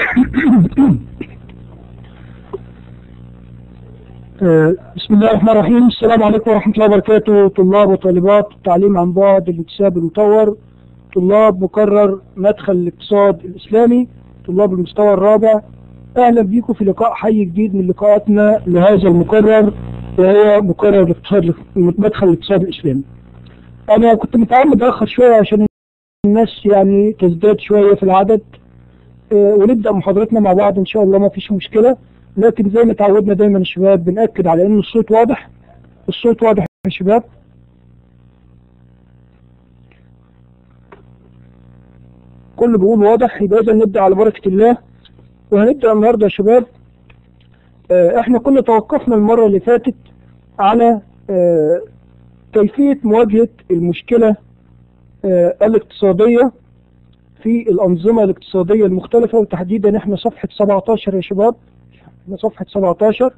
آه، بسم الله الرحمن الرحيم السلام عليكم ورحمة الله وبركاته طلاب وطالبات التعليم عن بعد الاكتساب المطور طلاب مقرر مدخل الاقتصاد الإسلامي طلاب المستوى الرابع أهلا بكم في لقاء حي جديد من لقاءاتنا لهذا المقرر وهو مقرر الاقتصاد مدخل الاقتصاد الإسلامي أنا كنت متعمد أخر شوية عشان الناس يعني تزداد شوية في العدد آه، ونبدأ محاضرتنا مع بعض إن شاء الله ما فيش مشكلة لكن زي ما تعودنا دايما يا شباب بنأكد على إن الصوت واضح الصوت واضح يا شباب كله بيقول واضح يبقى إذا نبدأ على بركة الله وهنبدأ النهاردة يا شباب آه، احنا كنا توقفنا المرة اللي فاتت على آه، كيفية مواجهة المشكلة آه، الاقتصادية في الأنظمة الاقتصادية المختلفة وتحديدا احنا صفحة 17 يا شباب احنا صفحة 17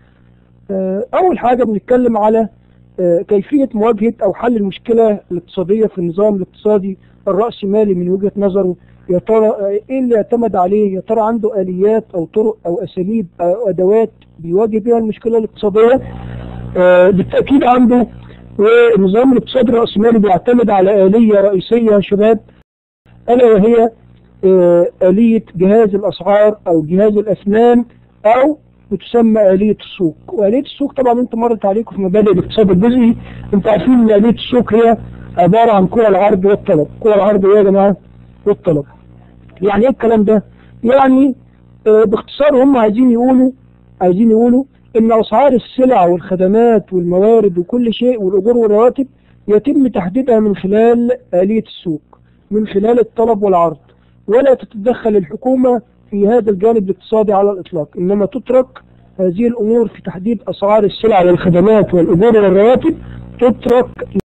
آه، أول حاجة بنتكلم على آه، كيفية مواجهة أو حل المشكلة الاقتصادية في النظام الاقتصادي الرأسمالي من وجهة نظره يا ترى آه، ايه اللي اعتمد عليه يا ترى عنده آليات أو طرق أو أساليب أو أدوات بيواجه بها المشكلة الاقتصادية آه، بالتأكيد عنده والنظام الاقتصادي الرأسمالي بيعتمد على آلية رئيسية يا شباب ألا وهي آه، آلية جهاز الأسعار أو جهاز الأسنان أو بتسمى آلية السوق وآلية السوق طبعا انت مرت عليكم في مبادئ الاقتصاد الجزئي انت عارفين ان آلية السوق هي عبارة عن قوى العرض والطلب قوى العرض ايه يا جماعة والطلب يعني ايه الكلام ده يعني آه، باختصار هم عايزين يقولوا عايزين يقولوا ان اسعار السلع والخدمات والموارد وكل شيء والاجور والرواتب يتم تحديدها من خلال آلية السوق من خلال الطلب والعرض ولا تتدخل الحكومة في هذا الجانب الاقتصادي على الإطلاق إنما تترك هذه الأمور في تحديد أسعار السلع والخدمات والأجور والرواتب تترك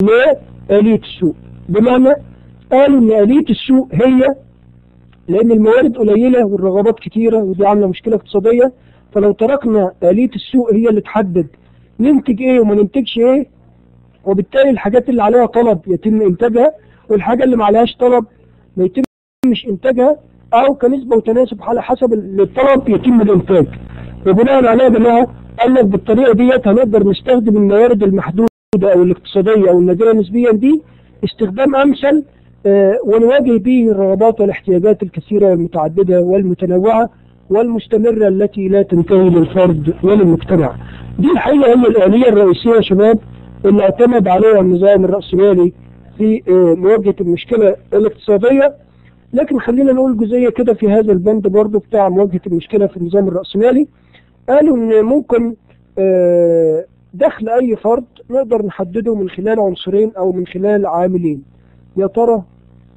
لآلية السوق بمعنى قالوا إن آلية السوق هي لأن الموارد قليلة والرغبات كتيرة ودي عاملة مشكلة اقتصادية فلو تركنا آلية السوق هي اللي تحدد ننتج إيه وما ننتجش إيه وبالتالي الحاجات اللي عليها طلب يتم إنتاجها والحاجة اللي ما عليهاش طلب ما يتمش إنتاجها أو كنسبة وتناسب على حسب الطلب يتم الإنتاج وبناء على يا جماعة قال لك بالطريقة ديت هنقدر نستخدم الموارد المحدودة أو الاقتصادية أو النادرة نسبيا دي استخدام أمثل آه، ونواجه به الرغبات والاحتياجات الكثيرة والمتعددة والمتنوعة والمستمرة التي لا تنتهي للفرد وللمجتمع دي الحقيقة هي الآلية الرئيسية يا شباب اللي اعتمد عليها النظام الرأسمالي في آه، مواجهة المشكلة الاقتصادية لكن خلينا نقول جزئية كده في هذا البند برضو بتاع مواجهة المشكلة في النظام الرأسمالي قالوا ان ممكن آه، دخل اي فرد نقدر نحدده من خلال عنصرين او من خلال عاملين يا ترى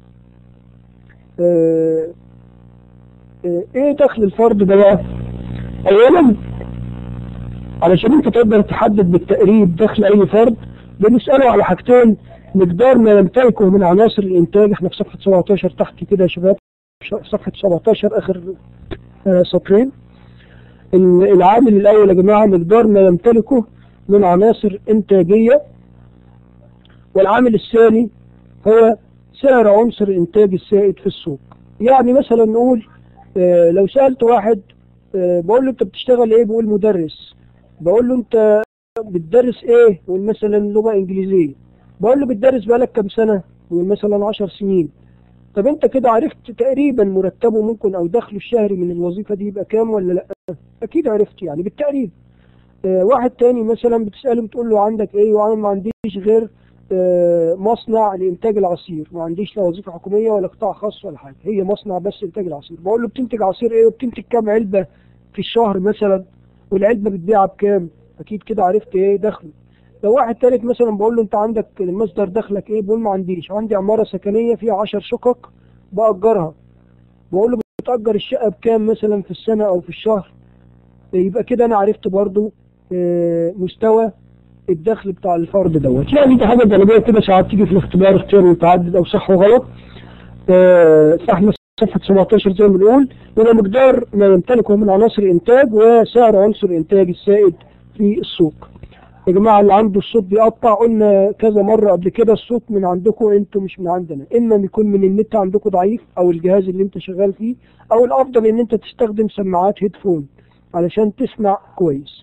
آه، آه، ايه دخل الفرد ده بقى اولا علشان انت تقدر تحدد بالتقريب دخل اي فرد بنسأله على حاجتين مقدار ما يمتلكه من عناصر الانتاج احنا في صفحة 17 تحت كده يا شباب في صفحة 17 اخر آه، سطرين ال- العامل الاول يا جماعة مقدار ما يمتلكه من عناصر انتاجية والعامل الثاني هو سعر عنصر الانتاج السائد في السوق يعني مثلا نقول آه، لو سألت واحد آه، بقول له انت بتشتغل ايه بيقول مدرس بقول له انت بتدرس ايه بيقول مثلا لغة انجليزية بقول له بتدرس بقالك كام سنة بيقول مثلا 10 سنين طب انت كده عرفت تقريبا مرتبه ممكن او دخله الشهري من الوظيفة دي يبقى كام ولا لا اكيد عرفت يعني بالتقريب آه، واحد تاني مثلا بتسأله بتقول له عندك ايه وانا ما عنديش غير آه، مصنع لإنتاج العصير ما عنديش لا وظيفة حكومية ولا قطاع خاص ولا حاجة هي مصنع بس إنتاج العصير بقول له بتنتج عصير إيه وبتنتج كام علبة في الشهر مثلا والعلبة بتبيعها بكام أكيد كده عرفت إيه دخله لو واحد تالت مثلا بقول له أنت عندك مصدر دخلك إيه بقول ما عنديش عندي عمارة سكنية فيها 10 شقق بأجرها بقول له بتأجر الشقة بكام مثلا في السنة أو في الشهر يبقى كده أنا عرفت برضو آه، مستوى الدخل بتاع الفرد دوت يعني دي حاجه جانبيه كده ساعات تيجي في الاختبار اختيار متعدد او صح وغلط آه، فاحنا صفحه 17 زي ما بنقول هو مقدار ما يمتلكه من عناصر الانتاج وسعر عنصر الانتاج السائد في السوق يا جماعة اللي عنده الصوت بيقطع قلنا كذا مرة قبل كده الصوت من عندكم انتوا مش من عندنا اما يكون من النت عندكم ضعيف او الجهاز اللي انت شغال فيه او الافضل ان انت تستخدم سماعات هيدفون علشان تسمع كويس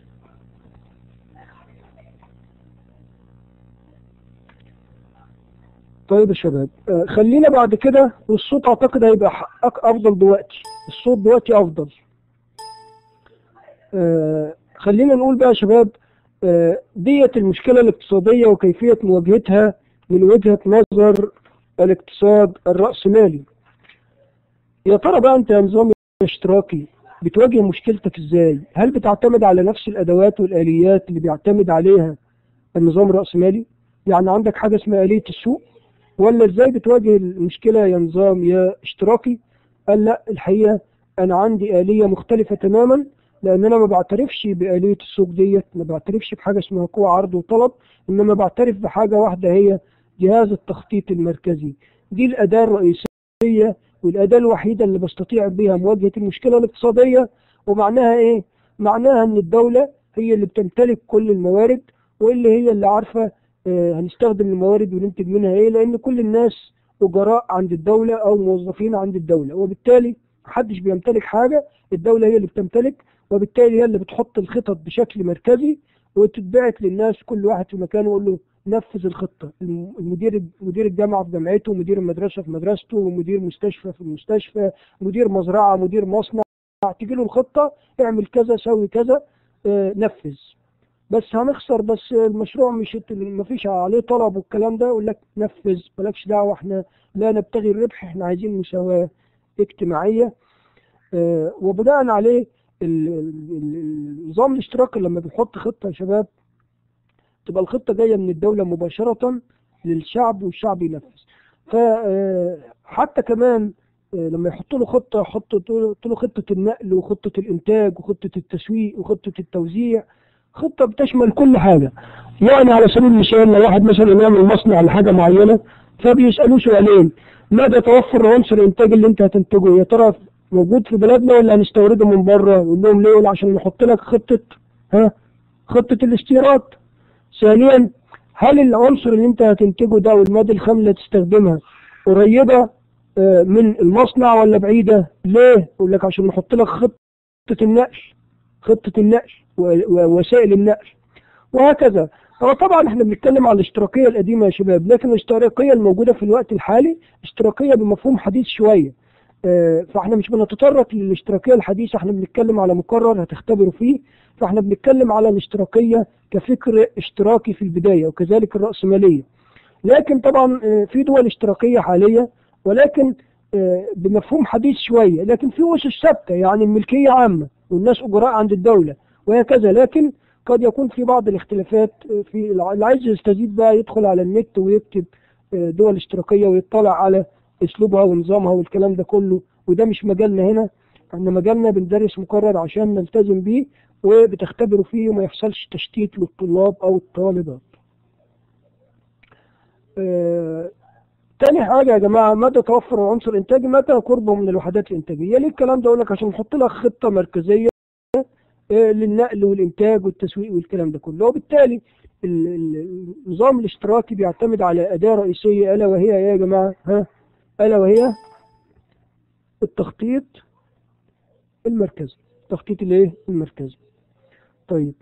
طيب يا شباب آه، خلينا بعد كده والصوت اعتقد هيبقى ح- أك- افضل دلوقتي الصوت دلوقتي افضل آه، خلينا نقول بقى يا شباب آه، ديت المشكلة الاقتصادية وكيفية مواجهتها من وجهة نظر الاقتصاد الرأسمالي يا ترى بقى انت يا نظام اشتراكي بتواجه مشكلتك ازاي هل بتعتمد على نفس الادوات والاليات اللي بيعتمد عليها النظام الرأسمالي يعني عندك حاجة اسمها آلية السوق ولا ازاي بتواجه المشكلة يا نظام يا اشتراكي قال لا الحقيقة انا عندي آلية مختلفة تماما لان انا ما بعترفش بآلية السوق ديت ما بعترفش بحاجة اسمها قوة عرض وطلب انما بعترف بحاجة واحدة هي جهاز التخطيط المركزي دي الأداة الرئيسية والأداة الوحيدة اللي بستطيع بها مواجهة المشكلة الاقتصادية ومعناها ايه معناها ان الدولة هي اللي بتمتلك كل الموارد واللي هي اللي عارفة آه، هنستخدم الموارد وننتج منها ايه لان كل الناس اجراء عند الدولة او موظفين عند الدولة وبالتالي محدش بيمتلك حاجة الدولة هي اللي بتمتلك وبالتالي هي اللي بتحط الخطط بشكل مركزي وتتبعت للناس كل واحد في مكانه يقول له نفذ الخطة الم- المدير مدير الجامعة في جامعته مدير المدرسة في مدرسته مدير مستشفى في المستشفى مدير مزرعة مدير مصنع تجي له الخطة اعمل كذا سوي كذا آه، نفذ بس هنخسر بس المشروع مش مفيش عليه طلب والكلام ده يقول لك نفذ مالكش دعوة احنا لا نبتغي الربح احنا عايزين مساواة اجتماعية آه، وبناء عليه ال- ال- ال- النظام الاشتراكي لما بيحط خطة يا شباب تبقى الخطة جاية من الدولة مباشرة للشعب والشعب ينفذ فحتى كمان آه، لما يحطوا له خطة يحطوا يحطوا له خطة النقل وخطة الإنتاج وخطة التسويق وخطة التوزيع خطة بتشمل كل حاجة يعني على سبيل المثال لو واحد مثلا يعمل مصنع لحاجة معينة فبيسألوه سؤالين ماذا توفر عنصر الإنتاج اللي أنت هتنتجه يا ترى موجود في بلادنا ولا هنستورده من بره يقول لهم ليه يقول عشان نحط لك خطة ها خطة الاستيراد ثانيا هل العنصر اللي انت هتنتجه ده والمادة الخام اللي هتستخدمها قريبة آه، من المصنع ولا بعيدة ليه يقول لك عشان نحط لك خطة النقل خطة النقل و- ووسائل النقل وهكذا هو طبعا احنا بنتكلم على الاشتراكية القديمة يا شباب لكن الاشتراكية الموجودة في الوقت الحالي اشتراكية بمفهوم حديث شوية آه، فاحنا مش بنتطرق للاشتراكية الحديثة احنا بنتكلم على مقرر هتختبروا فيه فاحنا بنتكلم على الاشتراكية كفكر اشتراكي في البداية وكذلك الرأسمالية لكن طبعا آه، في دول اشتراكية حالية ولكن آه، بمفهوم حديث شوية لكن في أسس ثابتة يعني الملكية عامة والناس أجراء عند الدولة وهكذا لكن قد يكون في بعض الاختلافات آه، في اللي عايز يستزيد بقى يدخل على النت ويكتب آه، دول اشتراكية ويطلع على اسلوبها ونظامها والكلام ده كله وده مش مجالنا هنا احنا مجالنا بندرس مقرر عشان نلتزم بيه وبتختبروا فيه وما يحصلش تشتيت للطلاب او الطالبات آه، تاني حاجة يا جماعة مدى توفر العنصر الإنتاجي متى قربه من الوحدات الإنتاجية ليه الكلام ده أقول لك عشان نحط لك خطة مركزية آه، للنقل والإنتاج والتسويق والكلام ده كله وبالتالي ال- ال- النظام الاشتراكي بيعتمد على أداة رئيسية ألا وهي إيه يا جماعة ها ألا وهي التخطيط المركزي التخطيط الايه المركزي طيب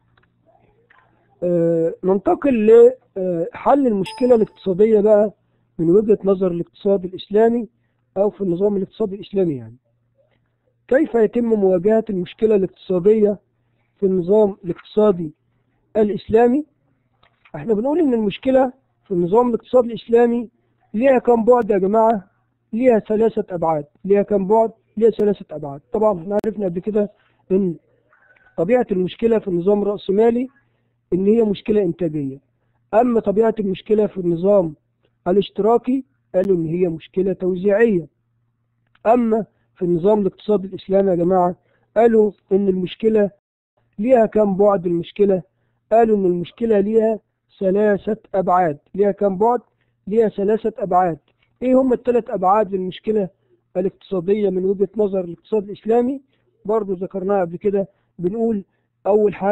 آه ننتقل لحل المشكلة الاقتصادية بقى من وجهة نظر الاقتصاد الإسلامي أو في النظام الاقتصادي الإسلامي يعني كيف يتم مواجهة المشكلة الاقتصادية في النظام الاقتصادي الإسلامي احنا بنقول إن المشكلة في النظام الاقتصادي الإسلامي ليها كم بعد يا جماعة ليها ثلاثة أبعاد ليها كم بعد ليها ثلاثة أبعاد طبعا احنا عرفنا قبل كده إن طبيعة المشكلة في النظام الرأسمالي إن هي مشكلة إنتاجية أما طبيعة المشكلة في النظام الاشتراكي قالوا إن هي مشكلة توزيعية أما في النظام الاقتصادي الإسلامي يا جماعة قالوا إن المشكلة ليها كم بعد المشكلة قالوا إن المشكلة ليها ثلاثة أبعاد ليها كم بعد ليها ثلاثة أبعاد إيه هم الثلاث أبعاد للمشكلة الاقتصادية من وجهة نظر الاقتصاد الإسلامي برضو ذكرناها قبل كده بنقول أول حاجة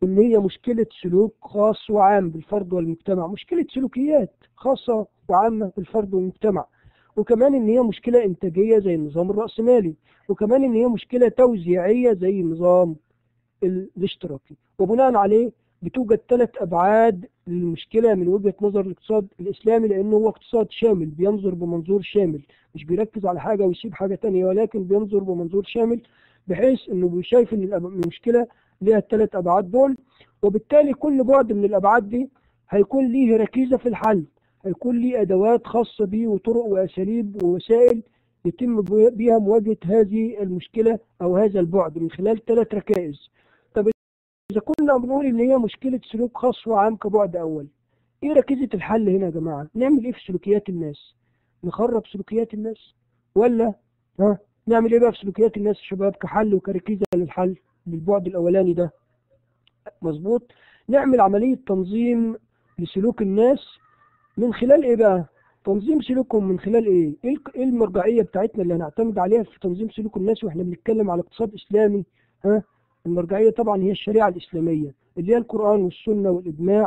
ان هي مشكلة سلوك خاص وعام بالفرد والمجتمع مشكلة سلوكيات خاصة وعامة بالفرد والمجتمع وكمان ان هي مشكلة انتاجية زي النظام الرأسمالي وكمان ان هي مشكلة توزيعية زي النظام الاشتراكي وبناء عليه بتوجد ثلاث ابعاد للمشكلة من وجهة نظر الاقتصاد الاسلامي لانه هو اقتصاد شامل بينظر بمنظور شامل مش بيركز على حاجة ويسيب حاجة تانية ولكن بينظر بمنظور شامل بحيث انه بيشايف ان الأب- المشكلة ليها الثلاث ابعاد دول وبالتالي كل بعد من الابعاد دي هيكون ليه ركيزة في الحل هيكون ليه ادوات خاصة بيه وطرق واساليب ووسائل يتم بي- بيها مواجهة هذه المشكلة او هذا البعد من خلال ثلاث ركائز طب اذا كنا بنقول ان هي مشكلة سلوك خاص وعام كبعد اول ايه ركيزة الحل هنا يا جماعة نعمل ايه في سلوكيات الناس نخرب سلوكيات الناس ولا ها نعمل ايه بقى في سلوكيات الناس يا شباب كحل وكركيزة للحل للبعد الاولاني ده مظبوط نعمل عملية تنظيم لسلوك الناس من خلال ايه بقى تنظيم سلوكهم من خلال ايه ايه الق- إيه المرجعية بتاعتنا اللي هنعتمد عليها في تنظيم سلوك الناس واحنا بنتكلم على اقتصاد اسلامي ها المرجعية طبعا هي الشريعة الاسلامية اللي هي القرآن والسنة والاجماع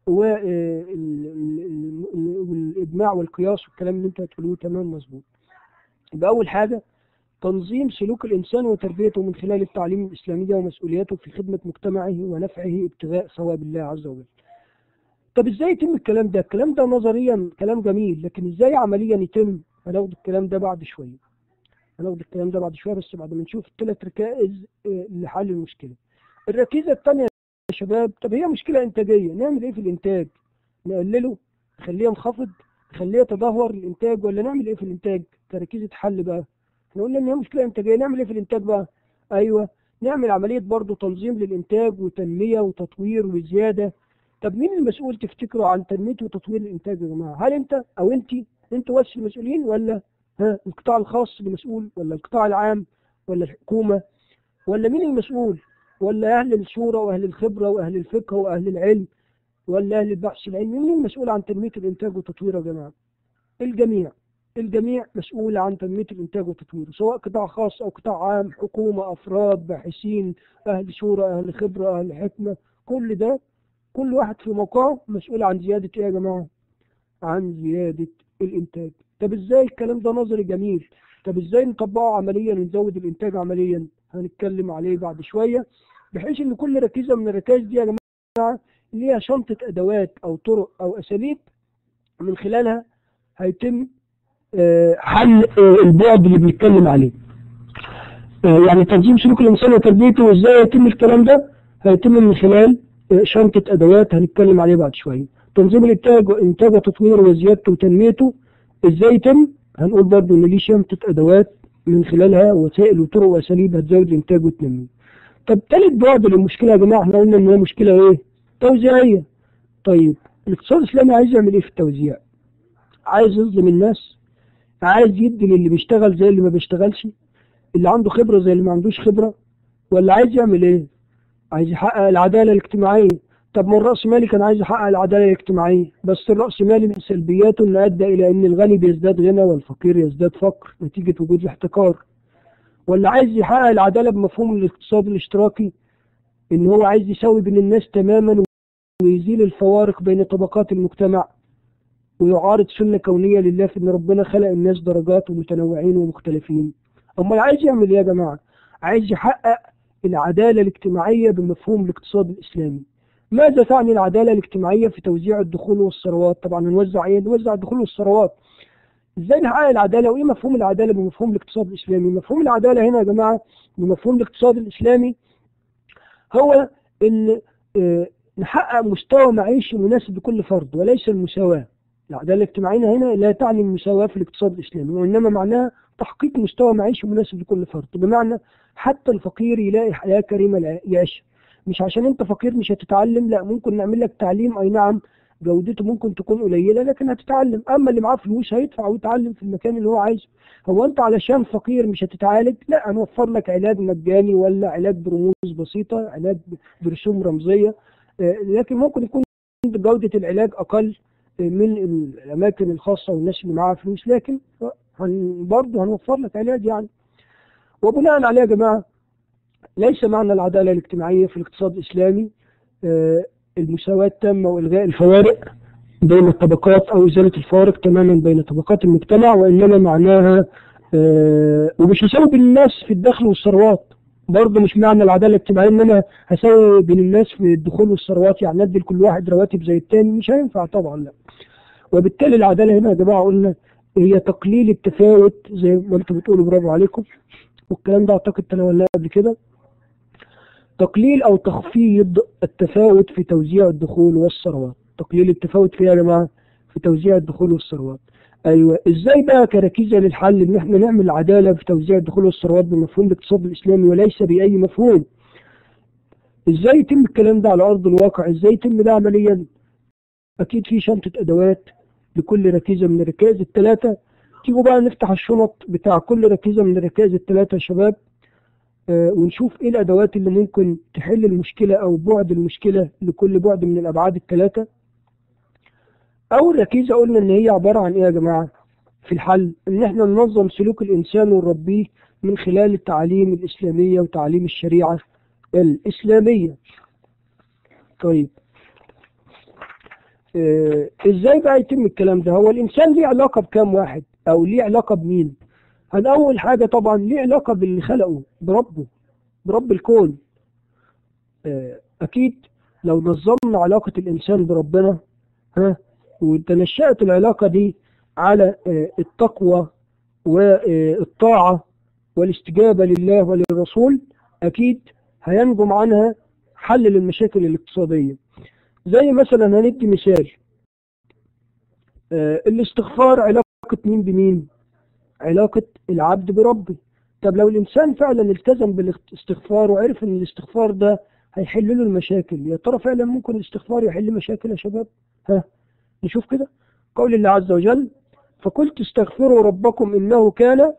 والاجماع والقياس والكلام اللي انت هتقولوه تمام مظبوط يبقى اول حاجة تنظيم سلوك الإنسان وتربيته من خلال التعليم الإسلامية ومسؤولياته في خدمة مجتمعه ونفعه ابتغاء ثواب الله عز وجل. طب إزاي يتم الكلام ده؟ الكلام ده نظريا كلام جميل لكن إزاي عمليا يتم؟ هناخد الكلام ده بعد شوية. هناخد الكلام ده بعد شوية بس بعد ما نشوف الثلاث ركائز آه، لحل المشكلة. الركيزة الثانية يا شباب طب هي مشكلة إنتاجية، نعمل إيه في الإنتاج؟ نقلله؟ نخليه ينخفض؟ نخليه يتدهور الإنتاج ولا نعمل إيه في الإنتاج؟ كركيزة حل بقى. احنا قلنا ان هي مشكله انتاجيه نعمل ايه في الانتاج بقى ايوه نعمل عمليه برضه تنظيم للانتاج وتنميه وتطوير وزياده طب مين المسؤول تفتكروا عن تنميه وتطوير الانتاج يا جماعه هل انت او انت انتوا بس المسؤولين ولا ها القطاع الخاص اللي مسؤول ولا القطاع العام ولا الحكومه ولا مين المسؤول ولا اهل الشورى واهل الخبره واهل الفقه واهل العلم ولا اهل البحث العلمي مين المسؤول عن تنميه الانتاج وتطويره يا جماعه الجميع الجميع مسؤول عن تنمية الإنتاج وتطويره سواء قطاع خاص أو قطاع عام حكومة أفراد باحثين أهل شورى أهل خبرة أهل حكمة كل ده كل واحد في موقعه مسؤول عن زيادة إيه يا جماعة؟ عن زيادة الإنتاج طب إزاي الكلام ده نظري جميل طب إزاي نطبقه عمليا ونزود الإنتاج عمليا هنتكلم عليه بعد شوية بحيث إن كل ركيزة من الركائز دي يا جماعة ليها شنطة أدوات أو طرق أو أساليب من خلالها هيتم آه، حل آه، البعد اللي بنتكلم عليه آه، يعني تنظيم سلوك الإنسان وتربيته وإزاي يتم الكلام ده هيتم من خلال آه، شنطة أدوات هنتكلم عليه بعد شوية تنظيم الإنتاج وإنتاج وتطويره وزيادته وتنميته إزاي يتم هنقول برضه إن ليه شنطة أدوات من خلالها وسائل وطرق وأساليب هتزود الإنتاج والتنمية طب تالت بعد للمشكلة يا جماعة احنا قلنا إن هي مشكلة إيه؟ توزيعية طيب الاقتصاد الإسلامي عايز يعمل إيه في التوزيع؟ عايز يظلم الناس عايز يدي للي بيشتغل زي اللي ما بيشتغلش اللي عنده خبرة زي اللي ما عندوش خبرة ولا عايز يعمل ايه عايز يحقق العدالة الاجتماعية طب ما الرأسمالي كان عايز يحقق العدالة الاجتماعية بس الرأسمالي من سلبياته انه ادى الى ان الغني بيزداد غنى والفقير يزداد فقر نتيجة وجود الاحتكار ولا عايز يحقق العدالة بمفهوم الاقتصاد الاشتراكي ان هو عايز يساوي بين الناس تماما ويزيل الفوارق بين طبقات المجتمع ويعارض سنة كونية لله في إن ربنا خلق الناس درجات ومتنوعين ومختلفين أمال عايز يعمل إيه يا جماعة؟ عايز يحقق العدالة الاجتماعية بمفهوم الاقتصاد الإسلامي ماذا تعني العدالة الاجتماعية في توزيع الدخول والثروات؟ طبعا نوزع إيه؟ نوزع الدخول والثروات ازاي نحقق العدالة وايه مفهوم العدالة بمفهوم الاقتصاد الاسلامي مفهوم العدالة هنا يا جماعة بمفهوم الاقتصاد الاسلامي هو ان آه، نحقق مستوى معيشي مناسب لكل فرد وليس المساواة العدالة الاجتماعية هنا لا تعني المساواة في الاقتصاد الاسلامي وانما معناها تحقيق مستوى معيشي مناسب لكل فرد بمعنى حتى الفقير يلاقي حياة كريمة لا- يعيشها مش عشان انت فقير مش هتتعلم لا ممكن نعمل لك تعليم اي نعم جودته ممكن تكون قليله لكن هتتعلم اما اللي معاه فلوس هيدفع ويتعلم في المكان اللي هو عايزه هو انت علشان فقير مش هتتعالج لا هنوفر لك علاج مجاني ولا علاج برموز بسيطه علاج برسوم رمزيه آه، لكن ممكن يكون جوده العلاج اقل آه، من الاماكن الخاصه والناس اللي معاها فلوس لكن هن برضه هنوفر لك علاج يعني وبناء عليه يا جماعه ليس معنى العداله الاجتماعيه في الاقتصاد الاسلامي آه، المساواة التامة وإلغاء الفوارق بين الطبقات أو إزالة الفارق تماما بين طبقات المجتمع وإنما معناها آه، ومش هساوي بين الناس في الدخل والثروات برضه مش معنى العدالة الاجتماعية إن أنا هساوي بين الناس في الدخول والثروات يعني أدي لكل واحد رواتب زي التاني مش هينفع طبعا لا وبالتالي العدالة هنا يا جماعة قلنا هي تقليل التفاوت زي ما انتم بتقولوا برافو عليكم والكلام ده اعتقد تناولناه قبل كده تقليل او تخفيض التفاوت في توزيع الدخول والثروات تقليل التفاوت في إيه يا جماعه في توزيع الدخول والثروات ايوه ازاي بقى كركيزه للحل ان احنا نعمل عداله في توزيع الدخول والثروات بمفهوم الاقتصاد الاسلامي وليس باي مفهوم ازاي يتم الكلام ده على ارض الواقع ازاي يتم ده عمليا اكيد في شنطه ادوات لكل ركيزه من الركائز الثلاثه تيجوا بقى نفتح الشنط بتاع كل ركيزه من الركائز الثلاثه يا شباب آه، ونشوف ايه الادوات اللي ممكن تحل المشكله او بعد المشكله لكل بعد من الابعاد الثلاثه اول ركيزه قلنا ان هي عباره عن ايه يا جماعه في الحل ان احنا ننظم سلوك الانسان ونربيه من خلال التعاليم الاسلاميه وتعاليم الشريعه الاسلاميه طيب آه، ازاي بقى يتم الكلام ده هو الانسان ليه علاقه بكام واحد او ليه علاقه بمين هن اول حاجه طبعا ليه علاقه باللي خلقه بربه برب الكون آه، اكيد لو نظمنا علاقه الانسان بربنا ها وتنشأت العلاقه دي على آه، التقوى والطاعه والاستجابه لله وللرسول اكيد هينجم عنها حل للمشاكل الاقتصاديه زي مثلا هندي مثال آه، الاستغفار علاقة مين بمين علاقة العبد بربه طب لو الإنسان فعلا التزم بالاستغفار وعرف إن الاستغفار ده هيحل له المشاكل يا ترى فعلا ممكن الاستغفار يحل مشاكل يا شباب ها نشوف كده قول الله عز وجل فقلت استغفروا ربكم إنه كان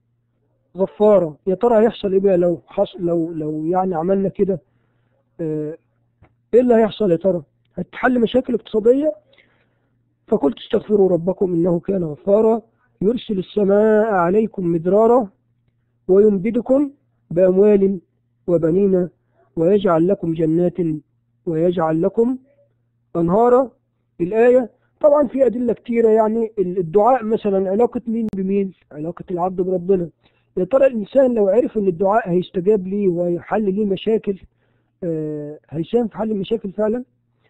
غفارا يا ترى هيحصل ايه بقى لو حصل لو لو يعني عملنا كده آه، ايه اللي هيحصل يا ترى هتحل مشاكل اقتصادية فقلت استغفروا ربكم إنه كان غفارا يرسل السماء عليكم مدرارا ويمددكم بأموال وبنين ويجعل لكم جنات ويجعل لكم أنهارا الآية طبعا في أدلة كتيرة يعني الدعاء مثلا علاقة مين بمين علاقة العبد بربنا يا ترى الإنسان لو عرف إن الدعاء هيستجاب ليه ويحل ليه مشاكل آه هيساهم في حل المشاكل فعلا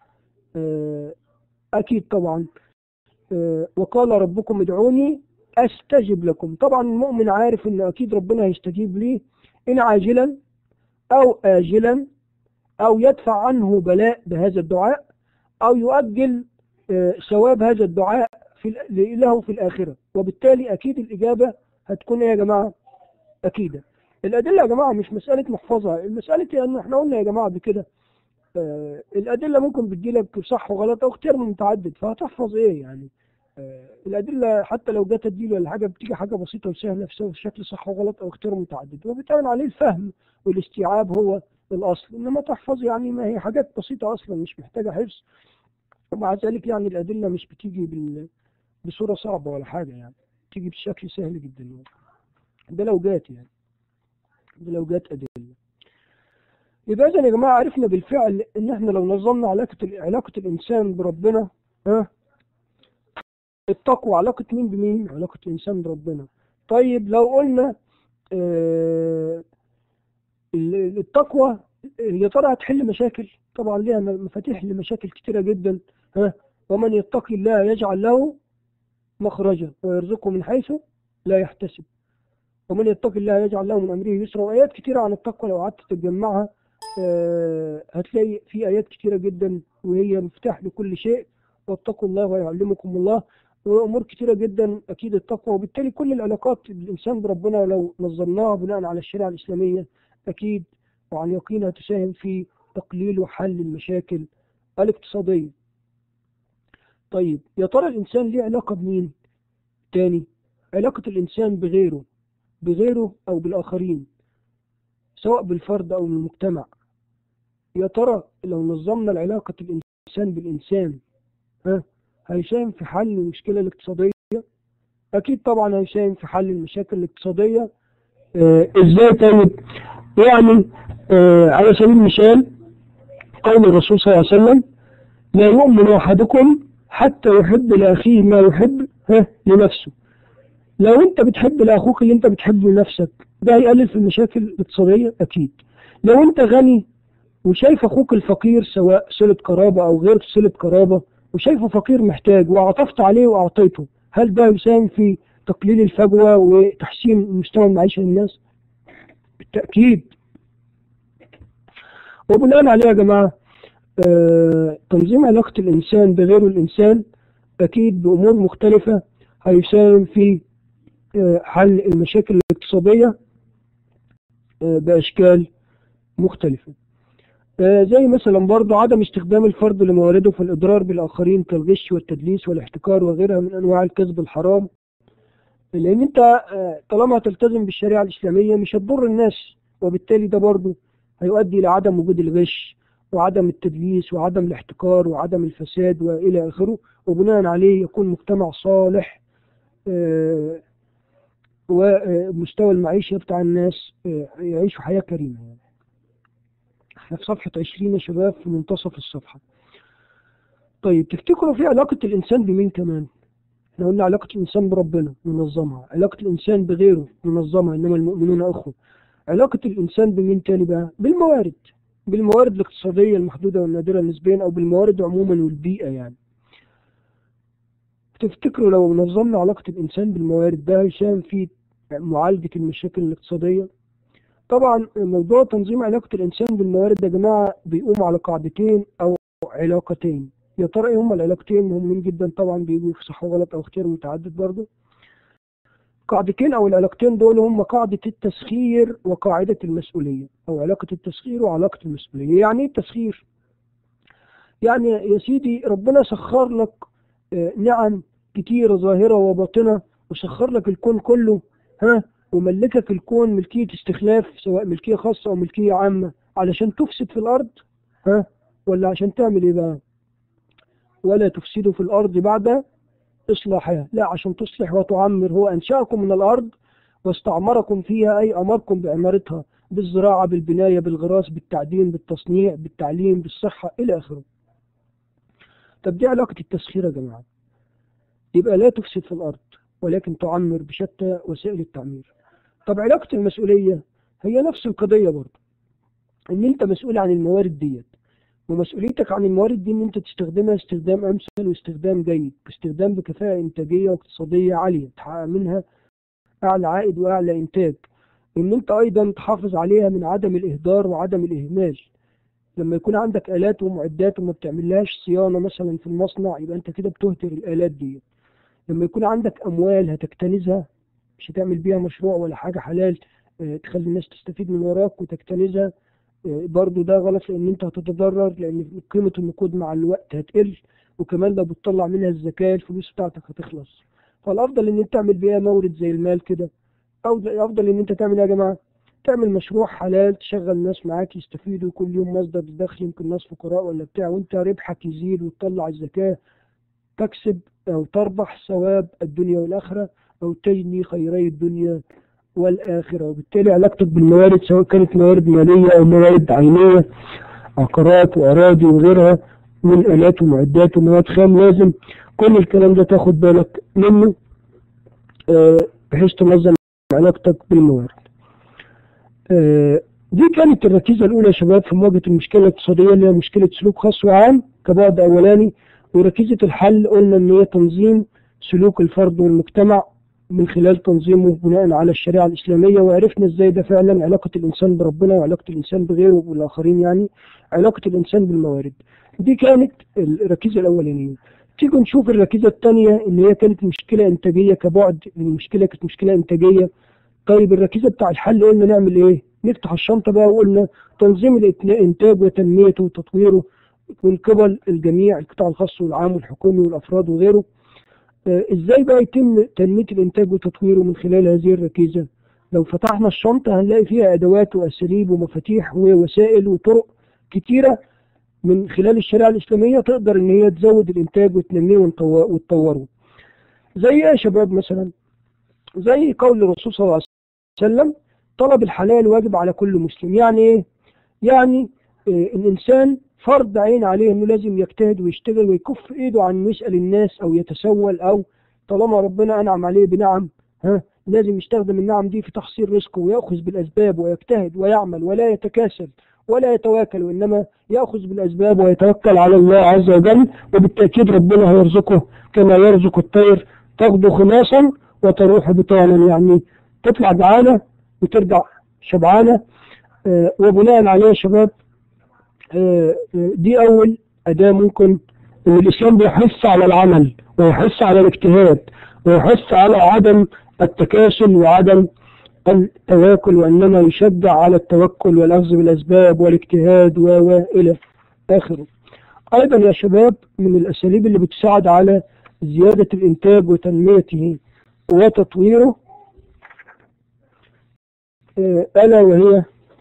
آه أكيد طبعا آه وقال ربكم ادعوني أستجب لكم طبعا المؤمن عارف إن أكيد ربنا هيستجيب ليه إن عاجلا أو آجلا أو يدفع عنه بلاء بهذا الدعاء أو يؤجل آه ثواب هذا الدعاء في له في الآخرة وبالتالي أكيد الإجابة هتكون إيه يا جماعة أكيدة الأدلة يا جماعة مش مسألة محفظة المسألة أن احنا قلنا يا جماعة بكده آه الأدلة ممكن بتجيلك صح وغلط أو اختيار متعدد فهتحفظ إيه يعني آه الأدلة حتى لو جت تديل ولا حاجة بتيجي حاجة بسيطة وسهلة في شكل صح وغلط أو اختيار متعدد وبيتعمل عليه الفهم والاستيعاب هو الأصل إنما تحفظ يعني ما هي حاجات بسيطة أصلا مش محتاجة حفظ ومع ذلك يعني الأدلة مش بتيجي بال... بصورة صعبة ولا حاجة يعني بتيجي بشكل سهل جدا ده لو جات يعني ده لو جات أدلة يبقى إذا يا جماعة عرفنا بالفعل إن إحنا لو نظمنا علاقة علاقة الإنسان بربنا ها التقوى علاقة مين بمين؟ علاقة الإنسان بربنا. طيب لو قلنا آه التقوى يا ترى هتحل مشاكل؟ طبعا ليها مفاتيح لمشاكل كتيرة جدا ها ومن يتقي الله يجعل له مخرجا ويرزقه من حيث لا يحتسب. ومن يتقي الله يجعل له من أمره يسرا وآيات كتيرة عن التقوى لو قعدت تجمعها آه هتلاقي في آيات كتيرة جدا وهي مفتاح لكل شيء واتقوا الله ويعلمكم الله وأمور كتيرة جدا أكيد التقوى وبالتالي كل العلاقات الإنسان بربنا لو نظمناها بناء على الشريعة الإسلامية أكيد وعن يقين هتساهم في تقليل وحل المشاكل الاقتصادية طيب يا ترى الإنسان ليه علاقة بمين؟ تاني علاقة الإنسان بغيره بغيره أو بالآخرين سواء بالفرد أو بالمجتمع يا ترى لو نظمنا العلاقة الإنسان بالإنسان ها هيساهم في حل المشكلة الاقتصادية أكيد طبعا هيساهم في حل المشاكل الاقتصادية آه إزاي طيب يعني آه على سبيل المثال قول الرسول صلى الله عليه وسلم لا يؤمن أحدكم حتى يحب لأخيه ما يحب ها لنفسه لو انت بتحب لأخوك اللي انت بتحبه لنفسك ده هيقلل في المشاكل الاقتصادية أكيد لو انت غني وشايف أخوك الفقير سواء صلة قرابة أو غير صلة قرابة وشايفه فقير محتاج وعطفت عليه وأعطيته هل ده يساهم في تقليل الفجوة وتحسين مستوى المعيشة للناس؟ بالتأكيد وبناء عليه يا جماعة آه تنظيم علاقة الإنسان بغيره الإنسان أكيد بأمور مختلفة هيساهم في آه حل المشاكل الاقتصادية آه بأشكال مختلفة زي مثلا برضو عدم استخدام الفرد لموارده في الإضرار بالآخرين كالغش والتدليس والاحتكار وغيرها من أنواع الكذب الحرام لأن أنت طالما تلتزم بالشريعة الإسلامية مش هتضر الناس وبالتالي ده برضو هيؤدي إلى عدم وجود الغش وعدم التدليس وعدم الاحتكار وعدم الفساد وإلى آخره وبناء عليه يكون مجتمع صالح ومستوى المعيشة بتاع الناس يعيشوا حياة كريمة يعني. احنا في صفحة 20 يا شباب في منتصف الصفحة طيب تفتكروا في علاقة الإنسان بمين كمان احنا قلنا علاقة الإنسان بربنا ننظمها علاقة الإنسان بغيره ننظمها إنما المؤمنون أخوة علاقة الإنسان بمين تاني بقى بالموارد بالموارد الاقتصادية المحدودة والنادرة نسبيا أو بالموارد عموما والبيئة يعني تفتكروا لو نظمنا علاقة الإنسان بالموارد ده هيساهم في معالجة المشاكل الاقتصادية طبعا موضوع تنظيم علاقة الإنسان بالموارد يا جماعة بيقوم على قاعدتين أو علاقتين يا ترى إيه هما العلاقتين مهمين جدا طبعا بيجوا في صح وغلط أو اختيار متعدد برضه قاعدتين أو العلاقتين دول هما قاعدة التسخير وقاعدة المسؤولية أو علاقة التسخير وعلاقة المسؤولية يعني إيه التسخير؟ يعني يا سيدي ربنا سخر لك نعم كتيرة ظاهرة وباطنة وسخر لك الكون كله ها وملكك الكون ملكية استخلاف سواء ملكية خاصة أو ملكية عامة علشان تفسد في الأرض ها ولا عشان تعمل إيه بقى ولا تفسدوا في الأرض بعد إصلاحها لا عشان تصلح وتعمر هو أنشأكم من الأرض واستعمركم فيها أي أمركم بعمارتها بالزراعة بالبناية بالغراس بالتعدين بالتصنيع بالتعليم بالصحة إلى آخره طب دي علاقة التسخير يا جماعة يبقى لا تفسد في الأرض ولكن تعمر بشتى وسائل التعمير طب علاقة المسؤولية هي نفس القضية برضه ان انت مسؤول عن الموارد ديت ومسؤوليتك عن الموارد دي ان انت تستخدمها استخدام امثل واستخدام جيد واستخدام بكفاءة انتاجية واقتصادية عالية تحقق منها اعلى عائد واعلى انتاج ان انت ايضا تحافظ عليها من عدم الاهدار وعدم الاهمال لما يكون عندك الات ومعدات وما بتعملهاش صيانة مثلا في المصنع يبقى انت كده بتهدر الالات دي لما يكون عندك اموال هتكتنزها مش هتعمل بيها مشروع ولا حاجة حلال اه تخلي الناس تستفيد من وراك وتكتنزها اه برضو ده غلط لان انت هتتضرر لان قيمة النقود مع الوقت هتقل وكمان لو بتطلع منها الزكاة الفلوس بتاعتك هتخلص فالافضل ان انت تعمل بيها مورد زي المال كده او افضل ان انت تعمل يا جماعة تعمل مشروع حلال تشغل ناس معاك يستفيدوا كل يوم مصدر دخل يمكن ناس فقراء ولا بتاع وانت ربحك يزيد وتطلع الزكاة تكسب او تربح ثواب الدنيا والاخرة او تجني خيري الدنيا والآخرة وبالتالي علاقتك بالموارد سواء كانت موارد مالية أو موارد عينية عقارات وأراضي وغيرها من آلات ومعدات ومواد خام لازم كل الكلام ده تاخد بالك منه بحيث تنظم علاقتك بالموارد دي كانت الركيزة الأولى يا شباب في مواجهة المشكلة الاقتصادية اللي هي مشكلة سلوك خاص وعام كبعد أولاني وركيزة الحل قلنا إن هي تنظيم سلوك الفرد والمجتمع من خلال تنظيمه بناء على الشريعة الإسلامية وعرفنا إزاي ده فعلا علاقة الإنسان بربنا وعلاقة الإنسان بغيره والآخرين يعني علاقة الإنسان بالموارد دي كانت الركيزة الأولانية تيجي نشوف الركيزة الثانية إن هي كانت مشكلة إنتاجية كبعد المشكلة كانت مشكلة إنتاجية طيب الركيزة بتاع الحل قلنا نعمل إيه؟ نفتح الشنطة بقى وقلنا تنظيم الإنتاج وتنميته وتطويره من قبل الجميع القطاع الخاص والعام والحكومي والأفراد وغيره ازاي بقى يتم تنمية الانتاج وتطويره من خلال هذه الركيزة لو فتحنا الشنطة هنلاقي فيها ادوات واساليب ومفاتيح ووسائل وطرق كتيرة من خلال الشريعة الاسلامية تقدر ان هي تزود الانتاج وتنميه وتطوره زي ايه يا شباب مثلا زي قول الرسول صلى الله عليه وسلم طلب الحلال واجب على كل مسلم يعني ايه يعني إيه الانسان فرض عين عليه انه لازم يجتهد ويشتغل ويكف ايده عن إنه يسأل الناس او يتسول او طالما ربنا انعم عليه بنعم ها لازم يستخدم النعم دي في تحصيل رزقه ويأخذ بالأسباب ويجتهد ويعمل ولا يتكاسل ولا يتواكل وإنما يأخذ بالأسباب ويتوكل على الله عز وجل وبالتأكيد ربنا هيرزقه كما يرزق الطير تغدو خماصا وتروح بطانا يعني تطلع جعانة وترجع شبعانة آه، وبناء عليه يا شباب آه، آه، دي أول أداة ممكن إن الإسلام بيحث على العمل ويحث على الاجتهاد ويحث على عدم التكاسل وعدم التواكل وإنما يشجع على التوكل والأخذ بالأسباب والاجتهاد و و إلى آخره أيضا يا شباب من الأساليب اللي بتساعد على زيادة الإنتاج وتنميته وتطويره آه، ألا وهي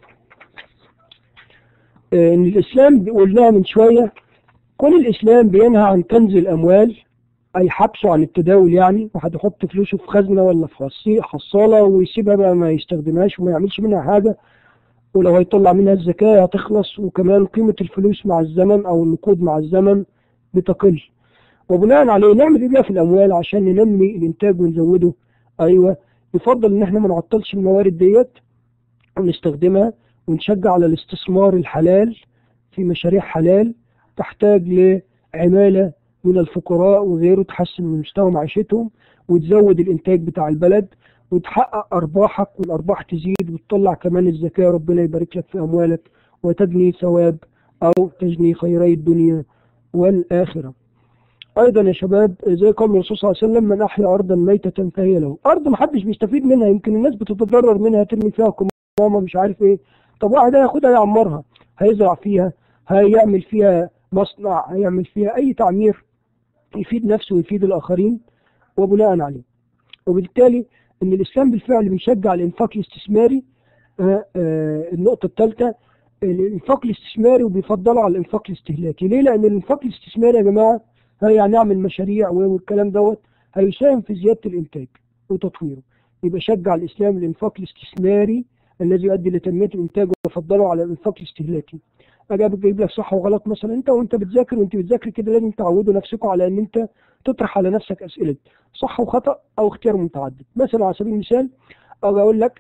آه، إن الإسلام قلناها من شوية كل الإسلام بينهى عن كنز الأموال أي حبسه عن التداول يعني واحد يحط فلوسه في خزنة ولا في حصي- حصالة ويسيبها بقى ما يستخدمهاش وما يعملش منها حاجة ولو هيطلع منها الزكاة هتخلص وكمان قيمة الفلوس مع الزمن أو النقود مع الزمن بتقل وبناء عليه نعمل ايه بقى في الاموال عشان ننمي الانتاج ونزوده ايوه يفضل ان احنا ما نعطلش الموارد ديت ونستخدمها ونشجع على الاستثمار الحلال في مشاريع حلال تحتاج لعمالة من الفقراء وغيره تحسن من مستوى معيشتهم وتزود الانتاج بتاع البلد وتحقق ارباحك والارباح تزيد وتطلع كمان الزكاة ربنا يبارك لك في اموالك وتجني ثواب او تجني خيري الدنيا والاخره ايضا يا شباب زي قول الرسول صلى الله عليه وسلم من احيا ارضا ميتة فهي له ارض ما حدش بيستفيد منها يمكن الناس بتتضرر منها ترمي فيها قمامة مش عارف ايه طب واحد هياخدها يعمرها هيزرع فيها هيعمل فيها مصنع هيعمل فيها اي تعمير يفيد نفسه ويفيد الاخرين وبناء عليه وبالتالي ان الاسلام بالفعل بيشجع الانفاق الاستثماري آه، آه، النقطة الثالثة الانفاق الاستثماري وبيفضله على الانفاق الاستهلاكي ليه لان الانفاق الاستثماري يا جماعة يعني نعمل مشاريع والكلام دوت هيساهم في زيادة الإنتاج وتطويره يبقى شجع الإسلام الإنفاق الاستثماري الذي يؤدي لتنمية الإنتاج وفضله على الإنفاق الاستهلاكي أجي بجيب لك صح وغلط مثلا أنت وأنت بتذاكر وأنت بتذاكر كده لازم تعودوا نفسكم على أن أنت تطرح على نفسك أسئلة صح وخطأ أو اختيار متعدد مثلا على سبيل المثال أجي أقول لك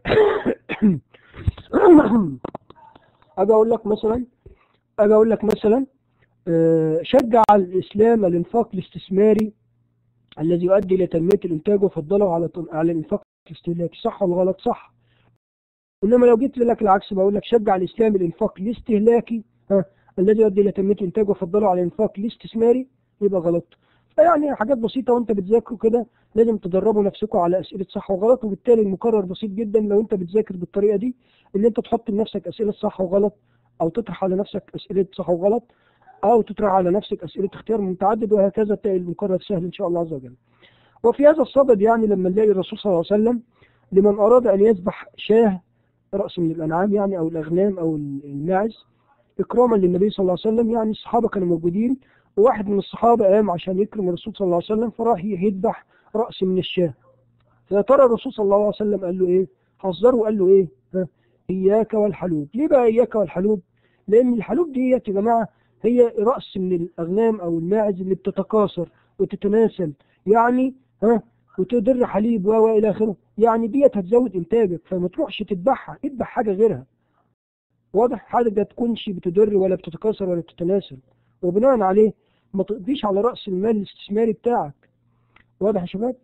أجي أقول لك مثلا أجي أقول لك مثلا آه، شجع الإسلام الإنفاق الاستثماري الذي يؤدي إلى تنمية الإنتاج وفضله على على الإنفاق الاستهلاكي صح ولا غلط صح إنما لو جيت لك العكس بقول لك شجع الإسلام الإنفاق الاستهلاكي ها الذي يؤدي إلى تنمية الإنتاج وفضله على الإنفاق الاستثماري يبقى غلط فيعني حاجات بسيطة وأنت بتذاكروا كده لازم تدربوا نفسكم على أسئلة صح وغلط وبالتالي المقرر بسيط جدا لو أنت بتذاكر بالطريقة دي إن أنت تحط لنفسك أسئلة صح وغلط أو تطرح على نفسك أسئلة صح وغلط أو تطرح على نفسك أسئلة اختيار متعدد وهكذا تلاقي المقرر سهل إن شاء الله عز وجل. وفي هذا الصدد يعني لما نلاقي الرسول صلى الله عليه وسلم لمن أراد أن يذبح شاه رأس من الأنعام يعني أو الأغنام أو الماعز إكراما للنبي صلى الله عليه وسلم يعني الصحابة كانوا موجودين وواحد من الصحابة قام عشان يكرم الرسول صلى الله عليه وسلم فراح يذبح رأس من الشاه. فيا ترى الرسول صلى الله عليه وسلم قال له إيه؟ حذره وقال له إيه؟ ها؟ إياك والحلوب. ليه بقى إياك والحلوب؟ لأن الحلوب ديت يا جماعة هي رأس من الأغنام أو الماعز اللي بتتكاثر وتتناسل يعني ها وتدر حليب و إلى آخره يعني ديت هتزود إنتاجك فما تروحش تذبحها اذبح حاجة غيرها واضح حاجة ما تكونش بتدر ولا بتتكاثر ولا بتتناسل وبناء عليه ما تقضيش على رأس المال الاستثماري بتاعك واضح يا شباب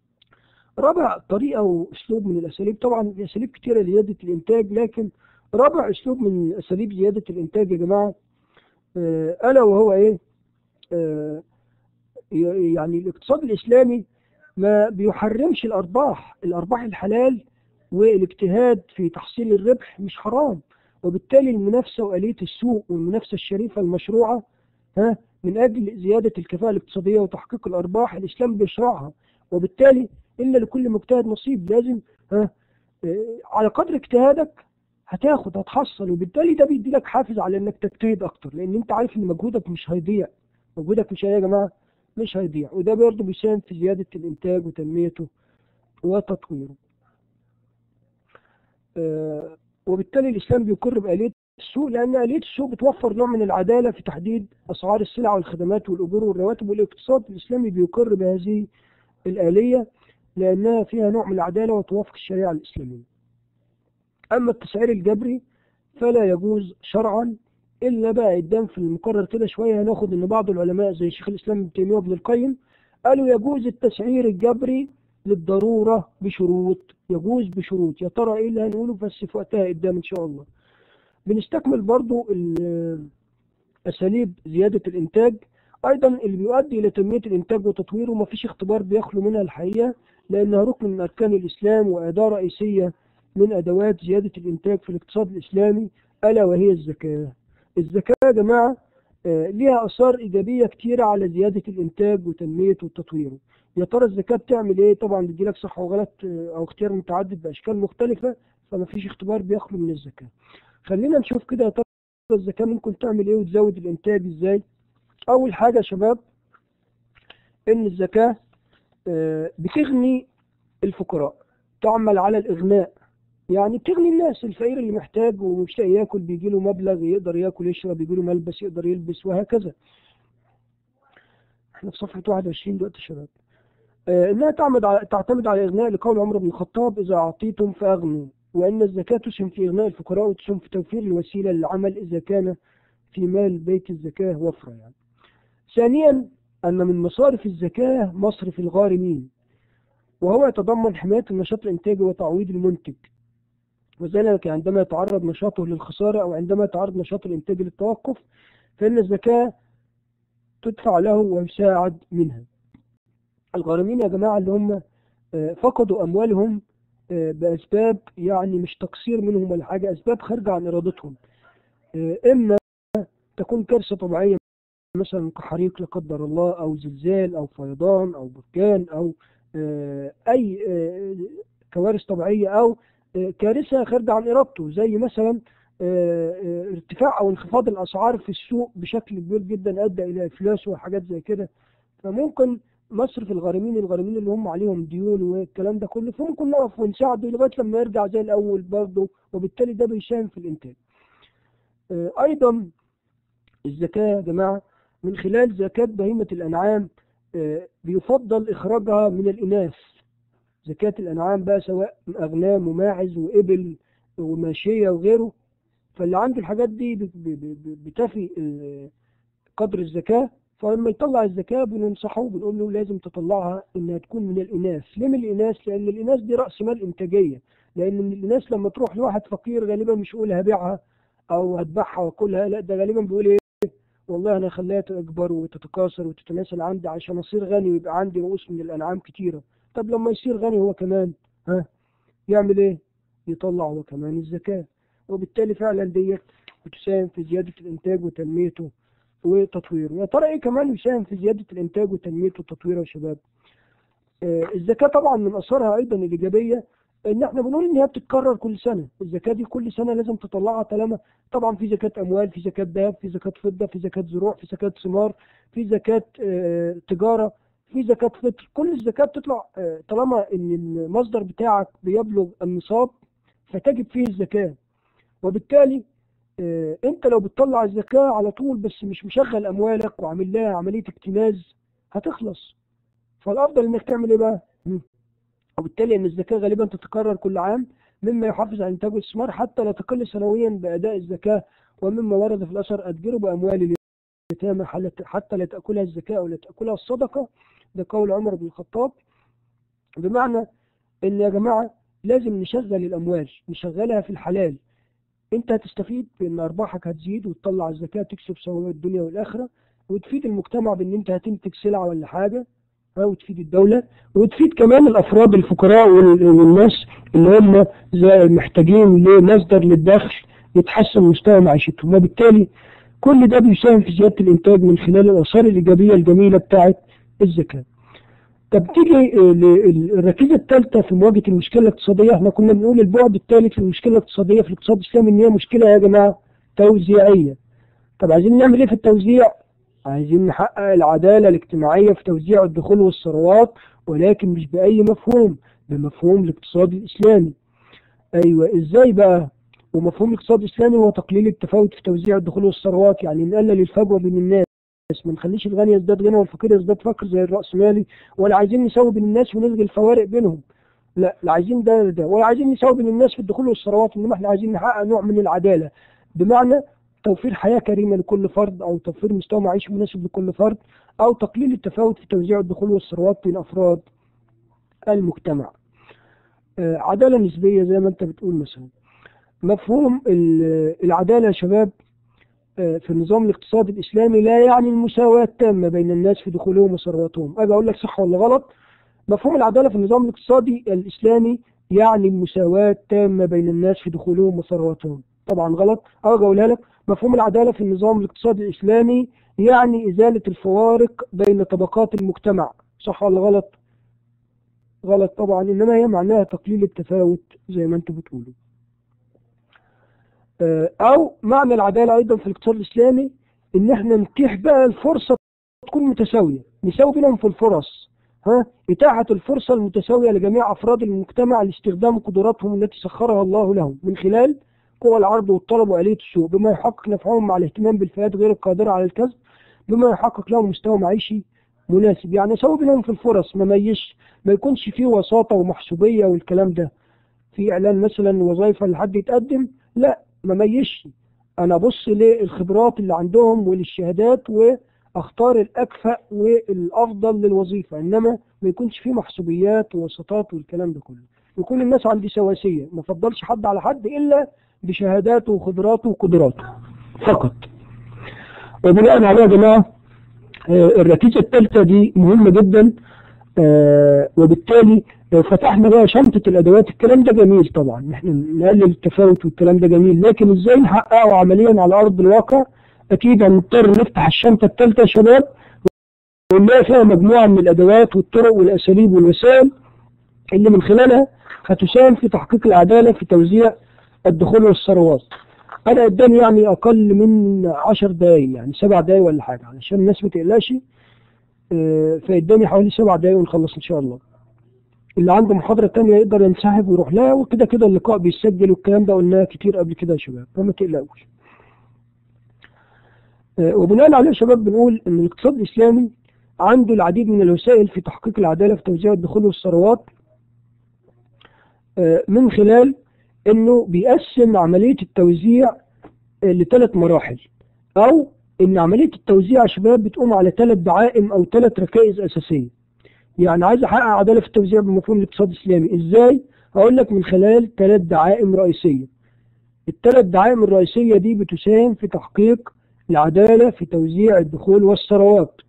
رابع طريقة وأسلوب من الأساليب طبعا أساليب كتيرة لزيادة الإنتاج لكن رابع أسلوب من أساليب زيادة الإنتاج يا جماعة آه، ألا وهو إيه آه، ي- يعني الاقتصاد الإسلامي ما بيحرمش الأرباح الأرباح الحلال والاجتهاد في تحصيل الربح مش حرام وبالتالي المنافسة وآلية السوق والمنافسة الشريفة المشروعة ها من أجل زيادة الكفاءة الاقتصادية وتحقيق الأرباح الإسلام بيشرعها وبالتالي إن لكل مجتهد نصيب لازم ها آه، على قدر اجتهادك هتاخد هتحصل وبالتالي ده بيدي لك حافز على انك تجتهد اكتر لان انت عارف ان مجهودك مش هيضيع مجهودك مش هيضيع يا جماعه مش هيضيع وده برضه بيساهم في زياده الانتاج وتنميته وتطويره. آه، وبالتالي الإسلام بيقر بآلية السوق لأن آلية السوق بتوفر نوع من العدالة في تحديد أسعار السلع والخدمات والأجور والرواتب والاقتصاد الإسلامي بيقر بهذه الآلية لأنها فيها نوع من العدالة وتوافق الشريعة الإسلامية أما التسعير الجبري فلا يجوز شرعا إلا بقى قدام في المقرر كده شوية هناخد إن بعض العلماء زي شيخ الإسلام ابن تيمية وابن القيم قالوا يجوز التسعير الجبري للضرورة بشروط يجوز بشروط يا ترى إيه اللي هنقوله بس في وقتها قدام إن شاء الله بنستكمل برضو ال- أساليب زيادة الإنتاج أيضا اللي بيؤدي إلى تنمية الإنتاج وتطويره ما فيش اختبار بيخلو منها الحقيقة لأنها ركن من أركان الإسلام وأداة رئيسية من أدوات زيادة الإنتاج في الاقتصاد الإسلامي ألا وهي الزكاة الزكاة يا جماعة آه، ليها آثار إيجابية كتيرة على زيادة الإنتاج وتنميته وتطويره يا ترى الزكاة بتعمل إيه طبعا بيديلك صح وغلط آه، أو اختيار متعدد بأشكال مختلفة فما فيش اختبار بيخلو من الزكاة خلينا نشوف كده يا ترى الزكاة ممكن تعمل إيه وتزود الإنتاج إزاي أول حاجة يا شباب إن الزكاة آه، بتغني الفقراء تعمل على الإغناء يعني بتغني الناس الفقير اللي محتاج ومش لاقي ياكل بيجي له مبلغ يقدر ياكل يشرب يجي له ملبس يقدر يلبس وهكذا احنا في صفحة 21 دلوقتي يا شباب آه، انها تعمد على تعتمد على اغناء لقول عمر بن الخطاب اذا اعطيتم فاغنوا وان الزكاة تسهم في اغناء الفقراء وتسهم في توفير الوسيلة للعمل اذا كان في مال بيت الزكاة وفرة يعني ثانيا ان من مصارف الزكاة مصرف الغارمين وهو يتضمن حماية النشاط الإنتاجي وتعويض المنتج وذلك عندما يتعرض نشاطه للخسارة أو عندما يتعرض نشاط الإنتاج للتوقف فإن الزكاة تدفع له ويساعد منها الغارمين يا جماعة اللي هم آه، فقدوا أموالهم آه، بأسباب يعني مش تقصير منهم ولا حاجة أسباب خارجة عن إرادتهم آه، إما تكون كارثة طبيعية مثلا كحريق لا قدر الله أو زلزال أو فيضان أو بركان أو آه، أي آه، كوارث طبيعية أو آه، كارثة خارجة عن إرادته زي مثلا آه، آه، ارتفاع أو انخفاض الأسعار في السوق بشكل كبير جدا أدى إلى إفلاس وحاجات زي كده فممكن مصرف الغارمين الغارمين اللي هم عليهم ديون والكلام ده كله فممكن نقف ونساعده لغاية لما يرجع زي الأول برضه وبالتالي ده بيساهم في الإنتاج. آه، أيضا الزكاة يا جماعة من خلال زكاة بهيمة الأنعام آه، بيفضل إخراجها من الإناث زكاة الأنعام بقى سواء أغنام وماعز وإبل وماشية وغيره فاللي عنده الحاجات دي بت- ب- ب- بتفي ال- قدر الزكاة فلما يطلع الزكاة بننصحه بنقول له لازم تطلعها إنها تكون من الإناث ليه من الإناث؟ لأن الإناث دي رأس مال إنتاجية لأن من الإناث لما تروح لواحد فقير غالبا مش يقول هبيعها أو هتباعها وأكلها لا ده غالبا بيقول إيه والله أنا خليها تكبر وتتكاثر وتتناسل عندي عشان أصير غني ويبقى عندي رؤوس من الأنعام كتيرة طب لما يصير غني هو كمان ها يعمل إيه؟ يطلع هو كمان الزكاة وبالتالي فعلا ديت بتساهم في زيادة الإنتاج وتنميته وتطويره يا ترى إيه كمان يساهم في زيادة الإنتاج وتنميته وتطويره يا شباب آه، الزكاة طبعا من أثارها أيضا الإيجابية إن إحنا بنقول إن هي بتتكرر كل سنة الزكاة دي كل سنة لازم تطلعها طالما طبعا في زكاة أموال في زكاة ذهب في زكاة فضة في زكاة زروع في زكاة ثمار في زكاة آه، تجارة في زكاة فطر كل الزكاة بتطلع آه، طالما إن المصدر بتاعك بيبلغ النصاب فتجب فيه الزكاة وبالتالي آه، انت لو بتطلع الزكاة على طول بس مش مشغل اموالك وعامل لها عملية اكتناز هتخلص فالافضل انك تعمل ايه بقى مم. وبالتالي ان الزكاة غالبا تتكرر كل عام مما يحافظ على انتاج الاستثمار حتى لا تقل سنويا باداء الزكاة ومما ورد في الاثر ادجروا باموال اليتامى حل- حتى لا تاكلها الزكاة او لا تاكلها الصدقة ده قول عمر بن الخطاب بمعنى ان يا جماعة لازم نشغل الاموال نشغلها في الحلال انت هتستفيد بان ارباحك هتزيد وتطلع الزكاه تكسب ثواب الدنيا والاخره وتفيد المجتمع بان انت هتنتج سلعه ولا حاجه ها، وتفيد الدوله وتفيد كمان الافراد الفقراء وال- والناس اللي هم زي محتاجين لمصدر للدخل يتحسن مستوى معيشتهم وبالتالي كل ده بيساهم في زياده الانتاج من خلال الاثار الايجابيه الجميله بتاعه الزكاه. طب تيجي آه، للركيزه الثالثه في مواجهه المشكله الاقتصاديه احنا كنا بنقول البعد الثالث في المشكله الاقتصاديه في الاقتصاد الاسلامي ان هي مشكله يا جماعه توزيعيه. طب عايزين نعمل ايه في التوزيع؟ عايزين نحقق العداله الاجتماعيه في توزيع الدخول والثروات ولكن مش باي مفهوم بمفهوم الاقتصاد الاسلامي. ايوه ازاي بقى؟ ومفهوم الاقتصاد الإسلامي هو تقليل التفاوت في توزيع الدخول والثروات يعني نقلل الفجوة بين الناس ما نخليش الغني يزداد غنى والفقير يزداد فقر زي الرأسمالي ولا عايزين نساوي بين الناس ونلغي الفوارق بينهم لا لا عايزين ده ده ولا عايزين نساوي بين الناس في الدخول والثروات انما احنا عايزين نحقق نوع من العدالة بمعنى توفير حياة كريمة لكل فرد أو توفير مستوى معيشي مناسب لكل فرد أو تقليل التفاوت في توزيع الدخول والثروات بين أفراد المجتمع آه، عدالة نسبية زي ما أنت بتقول مثلا مفهوم ال- العدالة يا شباب آه، في النظام الاقتصادي الإسلامي لا يعني المساواة التامة بين الناس في دخولهم وثرواتهم أجي أقول لك صح ولا غلط مفهوم العدالة في النظام الاقتصادي الإسلامي يعني المساواة التامة بين الناس في دخولهم وثرواتهم طبعا غلط أجي أقولها لك مفهوم العدالة في النظام الاقتصادي الإسلامي يعني إزالة الفوارق بين طبقات المجتمع صح ولا غلط غلط طبعا إنما هي معناها تقليل التفاوت زي ما أنتم بتقولوا آه، أو معنى العدالة أيضا في الاقتصاد الإسلامي إن إحنا نتيح بقى الفرصة تكون متساوية نساوي بينهم في الفرص ها إتاحة الفرصة المتساوية لجميع أفراد المجتمع لاستخدام قدراتهم التي سخرها الله لهم من خلال قوى العرض والطلب وآلية السوق بما يحقق نفعهم مع الاهتمام بالفئات غير القادرة على الكسب بما يحقق لهم مستوى معيشي مناسب يعني أساوي بينهم في الفرص ما ميش ما يكونش فيه وساطة ومحسوبية والكلام ده في إعلان مثلا وظيفة لحد يتقدم لا ما ميش أنا أبص للخبرات اللي عندهم وللشهادات وأختار الأكفأ والأفضل للوظيفة إنما ما يكونش فيه محسوبيات ووساطات والكلام ده كله يكون الناس عندي سواسية ما فضلش حد على حد إلا بشهاداته وخبراته وقدراته فقط وبناء عليه يا جماعة آه، النتيجة الثالثة دي مهمة جدا آه، وبالتالي لو فتحنا بقى شنطة الأدوات الكلام ده جميل طبعا احنا نقلل التفاوت والكلام ده جميل لكن ازاي نحققه عمليا على أرض الواقع أكيد هنضطر نفتح الشنطة الثالثة يا شباب ونلاقي فيها مجموعة من الأدوات والطرق والأساليب والوسائل اللي من خلالها هتساهم في تحقيق العدالة في توزيع الدخول والثروات أنا قدامي يعني أقل من عشر دقايق يعني سبع دقايق ولا حاجة علشان الناس ما تقلقش آه، فقدامي حوالي سبع دقايق ونخلص إن شاء الله اللي عنده محاضرة تانية يقدر ينسحب ويروح لها وكده كده اللقاء بيسجل والكلام ده قلناه كتير قبل كده يا شباب فما تقلقوش آه، وبناء عليه يا شباب بنقول إن الاقتصاد الإسلامي عنده العديد من الوسائل في تحقيق العدالة في توزيع الدخول والثروات آه، من خلال انه بيقسم عملية التوزيع آه، لثلاث مراحل او ان عملية التوزيع يا شباب بتقوم على ثلاث دعائم او ثلاث ركائز اساسية يعني عايز احقق عدالة في التوزيع بمفهوم الاقتصاد الاسلامي ازاي هقول لك من خلال ثلاث دعائم رئيسية الثلاث دعائم الرئيسية دي بتساهم في تحقيق العدالة في توزيع الدخول والثروات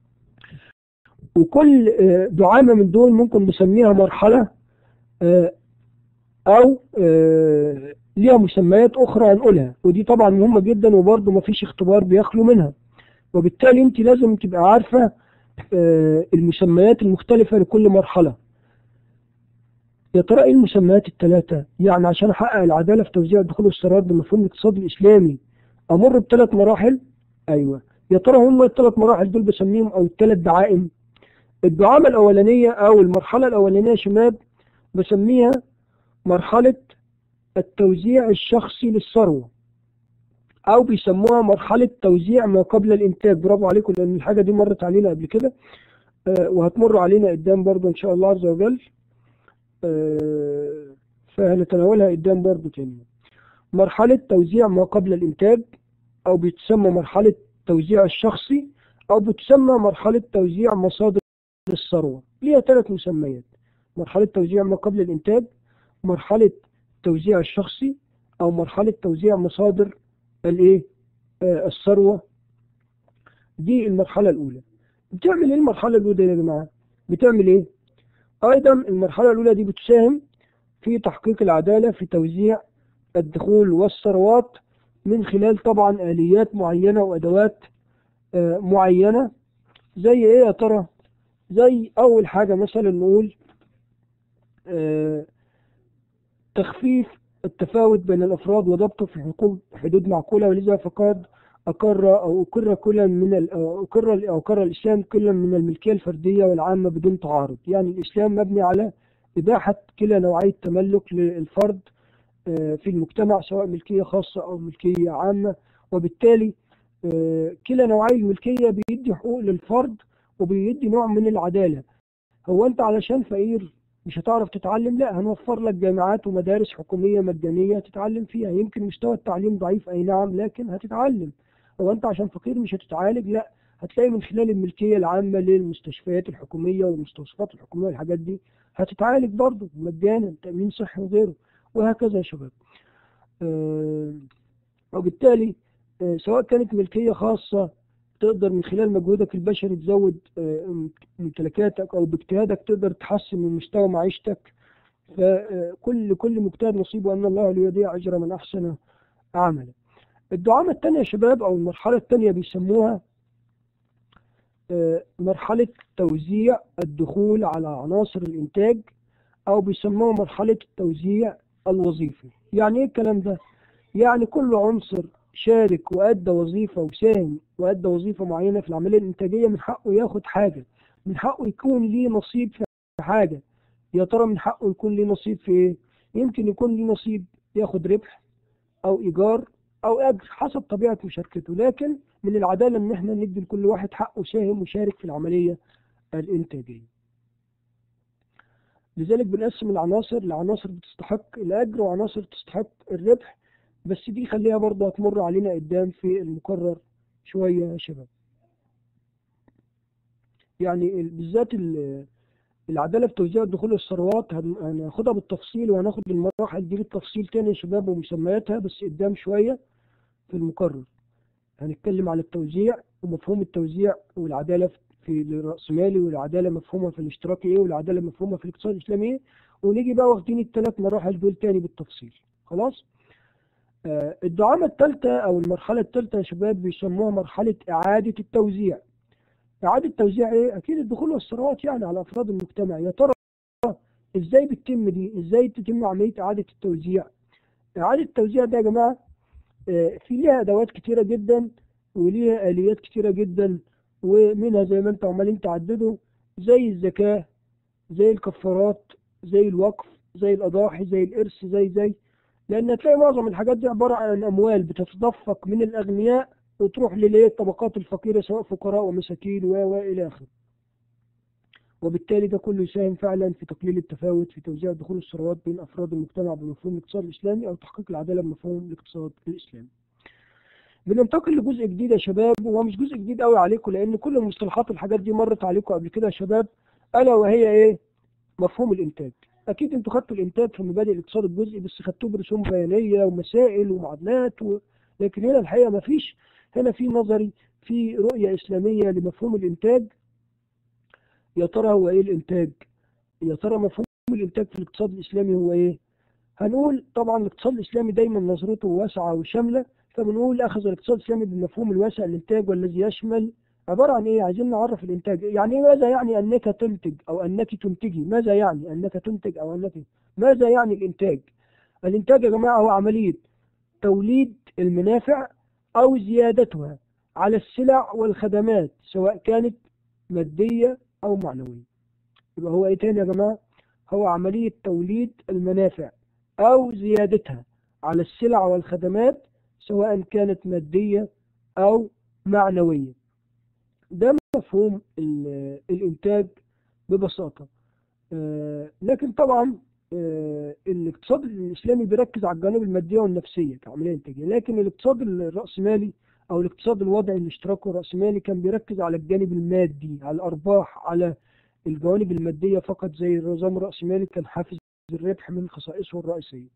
وكل آه، دعامة من دول ممكن نسميها مرحلة آه، او آه، ليها مسميات اخرى هنقولها ودي طبعا مهمة جدا وبرضه مفيش اختبار بيخلو منها وبالتالي انت لازم تبقى عارفة آه، المسميات المختلفة لكل مرحلة يا ترى ايه المسميات الثلاثة يعني عشان احقق العدالة في توزيع الدخول والثروات بمفهوم الاقتصاد الاسلامي امر بثلاث مراحل ايوه يا ترى هم الثلاث مراحل دول بسميهم او الثلاث دعائم الدعامة الاولانية او المرحلة الاولانية يا شباب بسميها مرحلة التوزيع الشخصي للثروة أو بيسموها مرحلة توزيع ما قبل الإنتاج برافو عليكم لأن الحاجة دي مرت علينا قبل كده آه، وهتمر علينا قدام برضه إن شاء الله عز وجل آه، فهنتناولها قدام برضه تاني مرحلة توزيع ما قبل الإنتاج أو بتسمى مرحلة توزيع الشخصي أو بتسمى مرحلة توزيع مصادر الثروة ليها ثلاث مسميات مرحلة توزيع ما قبل الإنتاج مرحلة توزيع الشخصي أو مرحلة توزيع مصادر الإيه آه الثروة دي المرحلة الأولى بتعمل إيه المرحلة الأولى يا جماعة بتعمل إيه أيضا المرحلة الأولى دي بتساهم في تحقيق العدالة في توزيع الدخول والثروات من خلال طبعا آليات معينة وأدوات آه معينة زي إيه يا ترى زي أول حاجة مثلا نقول آه تخفيف التفاوت بين الأفراد وضبطه في حقوق حدود معقولة ولذا فقد أقر أو أقر كل من ال- أو أقر أو أقر الإسلام كل من الملكية الفردية والعامة بدون تعارض يعني الإسلام مبني على إباحة كلا نوعي التملك للفرد آه، في المجتمع سواء ملكية خاصة أو ملكية عامة وبالتالي آه، كلا نوعي الملكية بيدي حقوق للفرد وبيدي نوع من العدالة هو أنت علشان فقير مش هتعرف تتعلم لا هنوفر لك جامعات ومدارس حكومية مجانية تتعلم فيها يمكن مستوى التعليم ضعيف أي نعم لكن هتتعلم هو أنت عشان فقير مش هتتعالج لا هتلاقي من خلال الملكية العامة للمستشفيات الحكومية والمستوصفات الحكومية والحاجات دي هتتعالج برضه مجانا تأمين صحي وغيره وهكذا يا شباب آه، وبالتالي آه، سواء كانت ملكية خاصة تقدر من خلال مجهودك البشري تزود آه، ممتلكاتك أو باجتهادك تقدر تحسن من مستوى معيشتك فكل كل مجتهد نصيبه أن الله لا يضيع أجر من أحسن عملا الدعامة الثانية يا شباب أو المرحلة الثانية بيسموها آه، مرحلة توزيع الدخول على عناصر الإنتاج أو بيسموها مرحلة التوزيع الوظيفي يعني إيه الكلام ده؟ يعني كل عنصر شارك وأدى وظيفة وساهم وأدى وظيفة معينة في العملية الإنتاجية من حقه ياخد حاجة من حقه يكون ليه نصيب في حاجة يا ترى من حقه يكون ليه نصيب في إيه؟ يمكن يكون ليه نصيب ياخد ربح أو إيجار أو أجر حسب طبيعة مشاركته لكن من العدالة إن إحنا ندي لكل واحد حقه ساهم وشارك في العملية الإنتاجية لذلك بنقسم العناصر لعناصر بتستحق الأجر وعناصر تستحق الربح بس دي خليها برضه هتمر علينا قدام في المقرر شوية يا شباب يعني ال- بالذات ال- العدالة في توزيع دخول الثروات هن- هناخدها بالتفصيل وهناخد المراحل دي بالتفصيل تاني يا شباب ومسمياتها بس قدام شوية في المقرر هنتكلم على التوزيع ومفهوم التوزيع والعدالة في الرأسمالي والعدالة مفهومة في الاشتراكي ايه والعدالة مفهومة في الاقتصاد الإسلامي ايه ونيجي بقى واخدين الثلاث مراحل دول تاني بالتفصيل خلاص آه الدعامة الثالثة أو المرحلة الثالثة يا شباب بيسموها مرحلة إعادة التوزيع إعادة توزيع ايه؟ أكيد الدخول والثروات يعني على أفراد المجتمع يا ترى إزاي بتتم دي؟ إزاي تتم عملية إعادة التوزيع؟ إعادة التوزيع ده يا جماعة آه، في ليها ادوات كتيره جدا وليها اليات كتيره جدا ومنها زي ما انتم عمالين تعددوا زي الزكاه زي الكفارات زي الوقف زي الاضاحي زي الارث زي زي لان هتلاقي معظم الحاجات دي عباره عن اموال بتتدفق من الاغنياء وتروح لليه الطبقات الفقيره سواء فقراء ومساكين و و الى اخره وبالتالي ده كله يساهم فعلا في تقليل التفاوت في توزيع دخول الثروات بين افراد المجتمع بمفهوم الاقتصاد الاسلامي او تحقيق العداله بمفهوم الاقتصاد الاسلامي. بننتقل لجزء جديد يا شباب وهو مش جزء جديد قوي عليكم لان كل المصطلحات والحاجات دي مرت عليكم قبل كده يا شباب الا وهي ايه؟ مفهوم الانتاج. اكيد انتوا خدتوا الانتاج في مبادئ الاقتصاد الجزئي بس خدتوه برسوم بيانيه ومسائل ومعادلات و... لكن هنا الحقيقه ما فيش هنا في نظري في رؤيه اسلاميه لمفهوم الانتاج يا ترى هو ايه الانتاج؟ يا ترى مفهوم الانتاج في الاقتصاد الاسلامي هو ايه؟ هنقول طبعا الاقتصاد الاسلامي دايما نظرته واسعه وشامله فبنقول اخذ الاقتصاد الاسلامي بالمفهوم الواسع الانتاج والذي يشمل عباره عن ايه؟ عايزين نعرف الانتاج، يعني إيه ماذا يعني انك تنتج او انك تنتجي؟ ماذا يعني انك تنتج او انك ماذا يعني الانتاج؟ الانتاج يا جماعه هو عمليه توليد المنافع او زيادتها على السلع والخدمات سواء كانت ماديه أو معنوية يبقى هو إيه تاني يا جماعة هو عملية توليد المنافع أو زيادتها على السلع والخدمات سواء كانت مادية أو معنوية ده مفهوم ال- الإنتاج ببساطة آه، لكن طبعا آه، الاقتصاد الإسلامي بيركز على الجانب المادية والنفسية كعملية إنتاجية لكن الاقتصاد الرأسمالي أو الاقتصاد الوضعي الاشتراكي الرأسمالي كان بيركز على الجانب المادي على الأرباح على الجوانب المادية فقط زي النظام الرأسمالي كان حافز الربح من خصائصه الرئيسية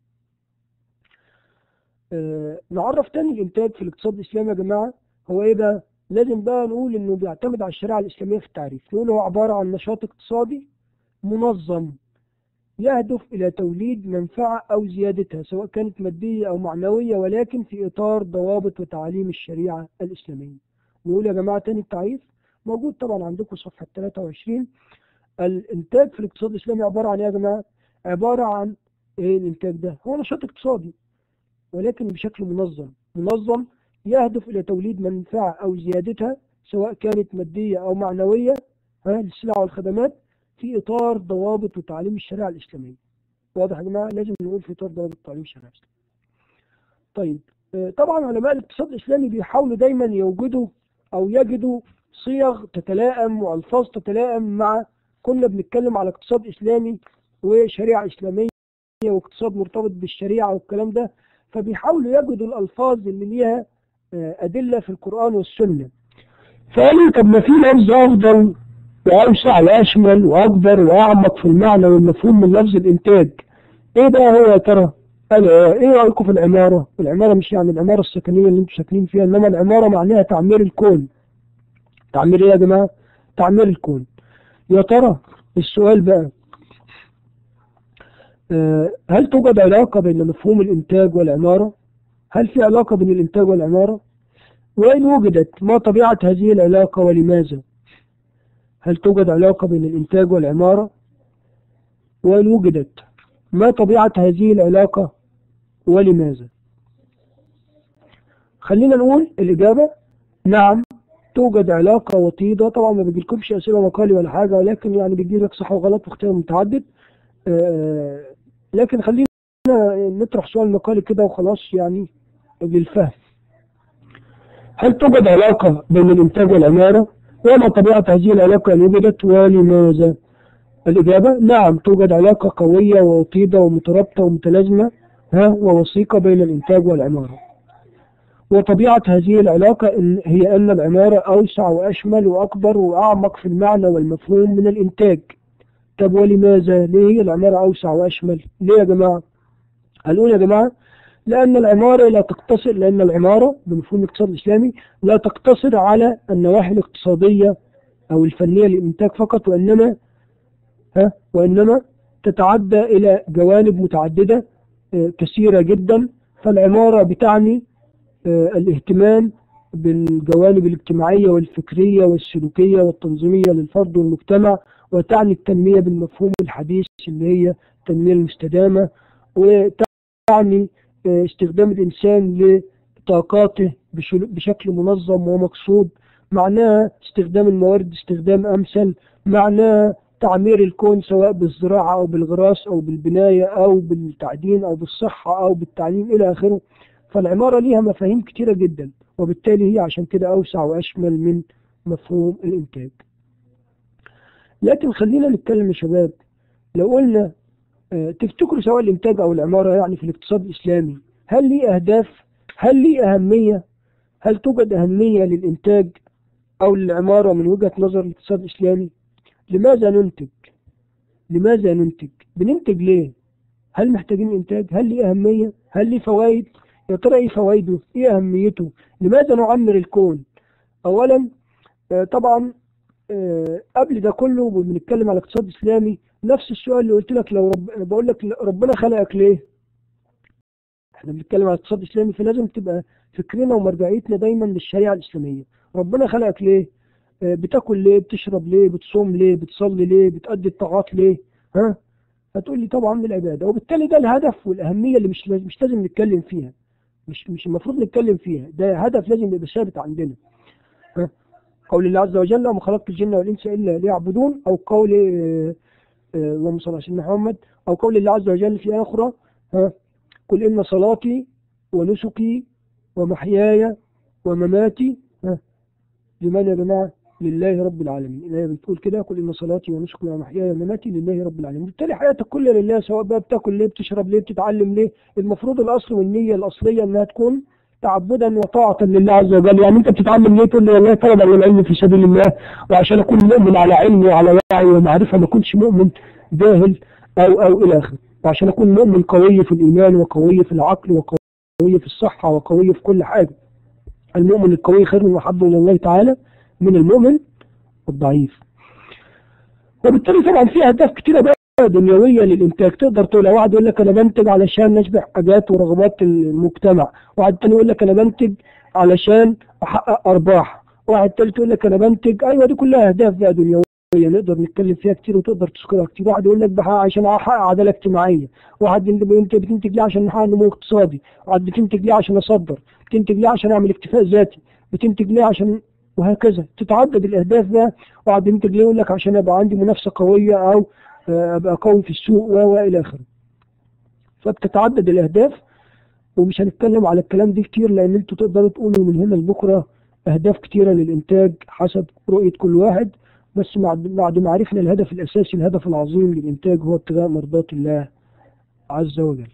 آه، نعرف تاني الإنتاج في الاقتصاد الإسلامي يا جماعة هو إيه بقى؟ لازم بقى نقول إنه بيعتمد على الشريعة الإسلامية في التعريف نقول هو عبارة عن نشاط اقتصادي منظم يهدف إلى توليد منفعة أو زيادتها سواء كانت مادية أو معنوية ولكن في إطار ضوابط وتعاليم الشريعة الإسلامية نقول يا جماعة تاني التعريف موجود طبعا عندكم صفحة 23 الإنتاج في الاقتصاد الإسلامي عبارة عن إيه يا جماعة؟ عبارة عن إيه الإنتاج ده؟ هو نشاط اقتصادي ولكن بشكل منظم منظم يهدف إلى توليد منفعة أو زيادتها سواء كانت مادية أو معنوية ها للسلع والخدمات في إطار ضوابط وتعاليم الشريعة الإسلامية واضح يا جماعه لازم نقول في اطار ضوابط التعليم الشرعي طيب آه، طبعا علماء الاقتصاد الاسلامي بيحاولوا دايما يوجدوا او يجدوا صيغ تتلائم والفاظ تتلائم مع كنا بنتكلم على اقتصاد اسلامي وشريعه اسلاميه واقتصاد مرتبط بالشريعه والكلام ده فبيحاولوا يجدوا الالفاظ اللي ليها آه، ادله في القران والسنه فقالوا طب ما في لفظ افضل واوسع واشمل واكبر واعمق في المعنى والمفهوم من لفظ الانتاج ايه بقى هو يا ترى قال آه، ايه رايكم في العماره العماره مش يعني العماره السكنيه اللي انتم ساكنين فيها انما العماره معناها تعمير الكون تعمير ايه يا جماعه تعمير الكون يا ترى السؤال بقى آه، هل توجد علاقه بين مفهوم الانتاج والعماره هل في علاقه بين الانتاج والعماره وإن وجدت ما طبيعة هذه العلاقة ولماذا؟ هل توجد علاقة بين الإنتاج والعمارة؟ وإن وجدت ما طبيعة هذه العلاقة ولماذا؟ خلينا نقول الإجابة نعم توجد علاقة وطيدة طبعا ما بيجيلكمش أسئلة مقالي ولا حاجة ولكن يعني بيجيلك صح وغلط واختيار متعدد آه، لكن خلينا نطرح سؤال مقالي كده وخلاص يعني للفهم هل توجد علاقة بين الإنتاج والعمارة؟ وما طبيعة هذه العلاقة إن وجدت ولماذا؟ الإجابة نعم توجد علاقة قوية ووطيدة ومترابطة ومتلازمة ها ووثيقة بين الإنتاج والعمارة. وطبيعة هذه العلاقة إن هي أن العمارة أوسع وأشمل وأكبر وأعمق في المعنى والمفهوم من الإنتاج. طب ولماذا؟ ليه هي العمارة أوسع وأشمل؟ ليه يا جماعة؟ هنقول يا جماعة لأن العمارة لا تقتصر لأن العمارة بمفهوم الاقتصاد الإسلامي لا تقتصر على النواحي الاقتصادية أو الفنية للإنتاج فقط وإنما ها وإنما تتعدى إلى جوانب متعددة آه، كثيرة جدا فالعمارة بتعني آه، الاهتمام بالجوانب الاجتماعية والفكرية والسلوكية والتنظيمية للفرد والمجتمع وتعني التنمية بالمفهوم الحديث اللي هي التنمية المستدامة وتعني آه، استخدام الإنسان لطاقاته بشل- بشكل منظم ومقصود معناها استخدام الموارد استخدام أمثل معناها تعمير الكون سواء بالزراعة أو بالغراس أو بالبناية أو بالتعدين أو بالصحة أو بالتعليم إلى آخره فالعمارة ليها مفاهيم كتيرة جدا وبالتالي هي عشان كده أوسع وأشمل من مفهوم الإنتاج لكن خلينا نتكلم يا شباب لو قلنا آه، تفتكروا سواء الإنتاج أو العمارة يعني في الاقتصاد الإسلامي هل ليه أهداف؟ هل ليه أهمية؟ هل توجد أهمية للإنتاج أو للعمارة من وجهة نظر الاقتصاد الإسلامي؟ لماذا ننتج؟ لماذا ننتج؟ بننتج ليه؟ هل محتاجين إنتاج؟ هل ليه أهمية؟ هل ليه فوائد؟ يا ترى إيه فوائده؟ إيه أهميته؟ لماذا نعمر الكون؟ أولا آه، طبعا آه، قبل ده كله بنتكلم على الاقتصاد الإسلامي نفس السؤال اللي قلت لك لو رب... بقول لك ربنا خلقك ليه؟ احنا بنتكلم على الاقتصاد الاسلامي فلازم تبقى فكرنا ومرجعيتنا دايما للشريعه الاسلاميه، ربنا خلقك ليه؟ آه، بتاكل ليه؟ بتشرب ليه؟ بتصوم ليه؟ بتصلي ليه؟ بتأدي الطاعات ليه؟ ها؟ هتقول لي طبعا للعباده، وبالتالي ده الهدف والاهميه اللي مش لاز- مش لازم نتكلم فيها. مش مش المفروض نتكلم فيها، ده هدف لازم يبقى ثابت عندنا. ها؟ قول الله عز وجل وما خلقت الجن والانس الا ليعبدون او قول آه، آه، اللهم صل على سيدنا محمد او قول الله عز وجل في آية اخرى ها قل ان صلاتي ونسكي ومحياي ومماتي ها لمن يا جماعه لله رب العالمين الآية بتقول كده قل ان صلاتي ونسكي ومحياي ومماتي لله رب العالمين بالتالي حياتك كلها لله سواء بقى بتاكل ليه بتشرب ليه بتتعلم ليه المفروض الاصل والنيه الاصليه انها تكون تعبدا وطاعة لله عز وجل يعني انت بتتعلم ليه تقول لي والله طلب العلم في سبيل الله وعشان اكون مؤمن على علم وعلى وعي ومعرفة ما اكونش مؤمن جاهل او او الى اخره وعشان اكون مؤمن قوي في الايمان وقوي في العقل وقوي في الصحة وقوي في كل حاجة المؤمن القوي خير وحب الى الله تعالى من المؤمن الضعيف وبالتالي طبعا في اهداف كتيرة بقى دنيوية للإنتاج تقدر تقول واحد يقول لك أنا بنتج علشان نشبع حاجات ورغبات المجتمع واحد تاني يقول لك أنا بنتج علشان أحقق أرباح واحد تالت يقول لك أنا بنتج أيوة دي كلها أهداف بقى دنيوية نقدر نتكلم فيها كتير وتقدر تذكرها كتير واحد يقول لك بحقق عشان أحقق عدالة اجتماعية واحد يقول أنت بتنتج ليه عشان نحقق نمو اقتصادي واحد بتنتج ليه عشان أصدر بتنتج ليه عشان أعمل اكتفاء ذاتي بتنتج ليه عشان وهكذا تتعدد الأهداف بقى واحد ينتج ليه يقول لك عشان أبقى عندي منافسة قوية أو آه، ابقى قوي في السوق و و الى اخره فبتتعدد الأهداف ومش هنتكلم على الكلام ده كتير لأن انتوا تقدروا تقولوا من هنا لبكرة أهداف كتيرة للإنتاج حسب رؤية كل واحد بس بعد بعد ما عرفنا الهدف الأساسي الهدف العظيم للإنتاج هو ابتغاء مرضات الله عز وجل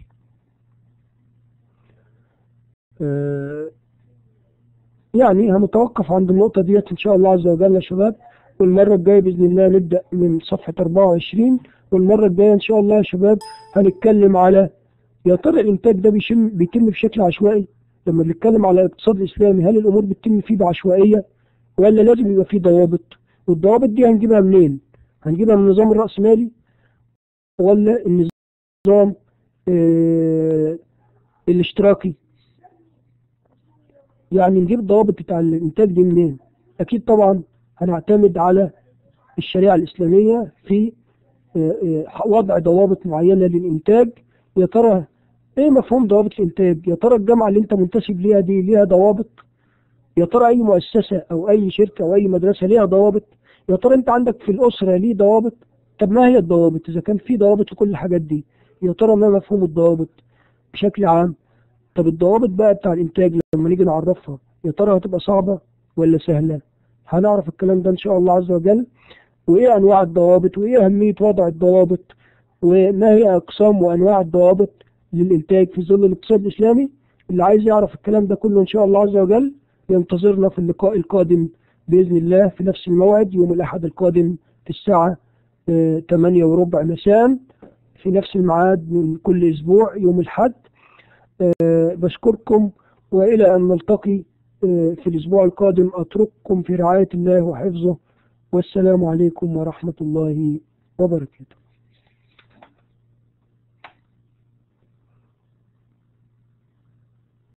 آه، يعني هنتوقف عند النقطة ديت إن شاء الله عز وجل يا شباب والمرة الجاية بإذن الله نبدأ من صفحة 24 والمرة الجاية إن شاء الله يا شباب هنتكلم على يا ترى الإنتاج ده بيشم بيتم بشكل عشوائي لما بنتكلم على الاقتصاد الإسلامي هل الأمور بتتم فيه بعشوائية ولا لازم يبقى فيه ضوابط والضوابط دي هنجيبها منين؟ هنجيبها من النظام الرأسمالي ولا النظام آه الاشتراكي يعني نجيب الضوابط بتاع الإنتاج دي منين؟ أكيد طبعا هنعتمد على الشريعة الإسلامية في آه، آه، وضع ضوابط معينة للإنتاج يا ترى إيه مفهوم ضوابط الإنتاج؟ يا ترى الجامعة اللي أنت منتسب ليها دي ليها ضوابط؟ يا ترى أي مؤسسة أو أي شركة أو أي مدرسة ليها ضوابط؟ يا ترى أنت عندك في الأسرة ليه ضوابط؟ طب ما هي الضوابط؟ إذا كان في ضوابط لكل الحاجات دي يا ترى ما مفهوم الضوابط بشكل عام؟ طب الضوابط بقى بتاع الإنتاج لما نيجي نعرفها يا ترى هتبقى صعبة ولا سهلة؟ هنعرف الكلام ده إن شاء الله عز وجل وإيه أنواع الضوابط وإيه أهمية وضع الضوابط وما هي أقسام وأنواع الضوابط للإنتاج في ظل الاقتصاد الإسلامي اللي عايز يعرف الكلام ده كله إن شاء الله عز وجل ينتظرنا في اللقاء القادم بإذن الله في نفس الموعد يوم الأحد القادم في الساعة آه، 8 وربع مساء في نفس الميعاد من كل أسبوع يوم الأحد آه، بشكركم وإلى أن نلتقي آه، في الأسبوع القادم أترككم في رعاية الله وحفظه والسلام عليكم ورحمة الله وبركاته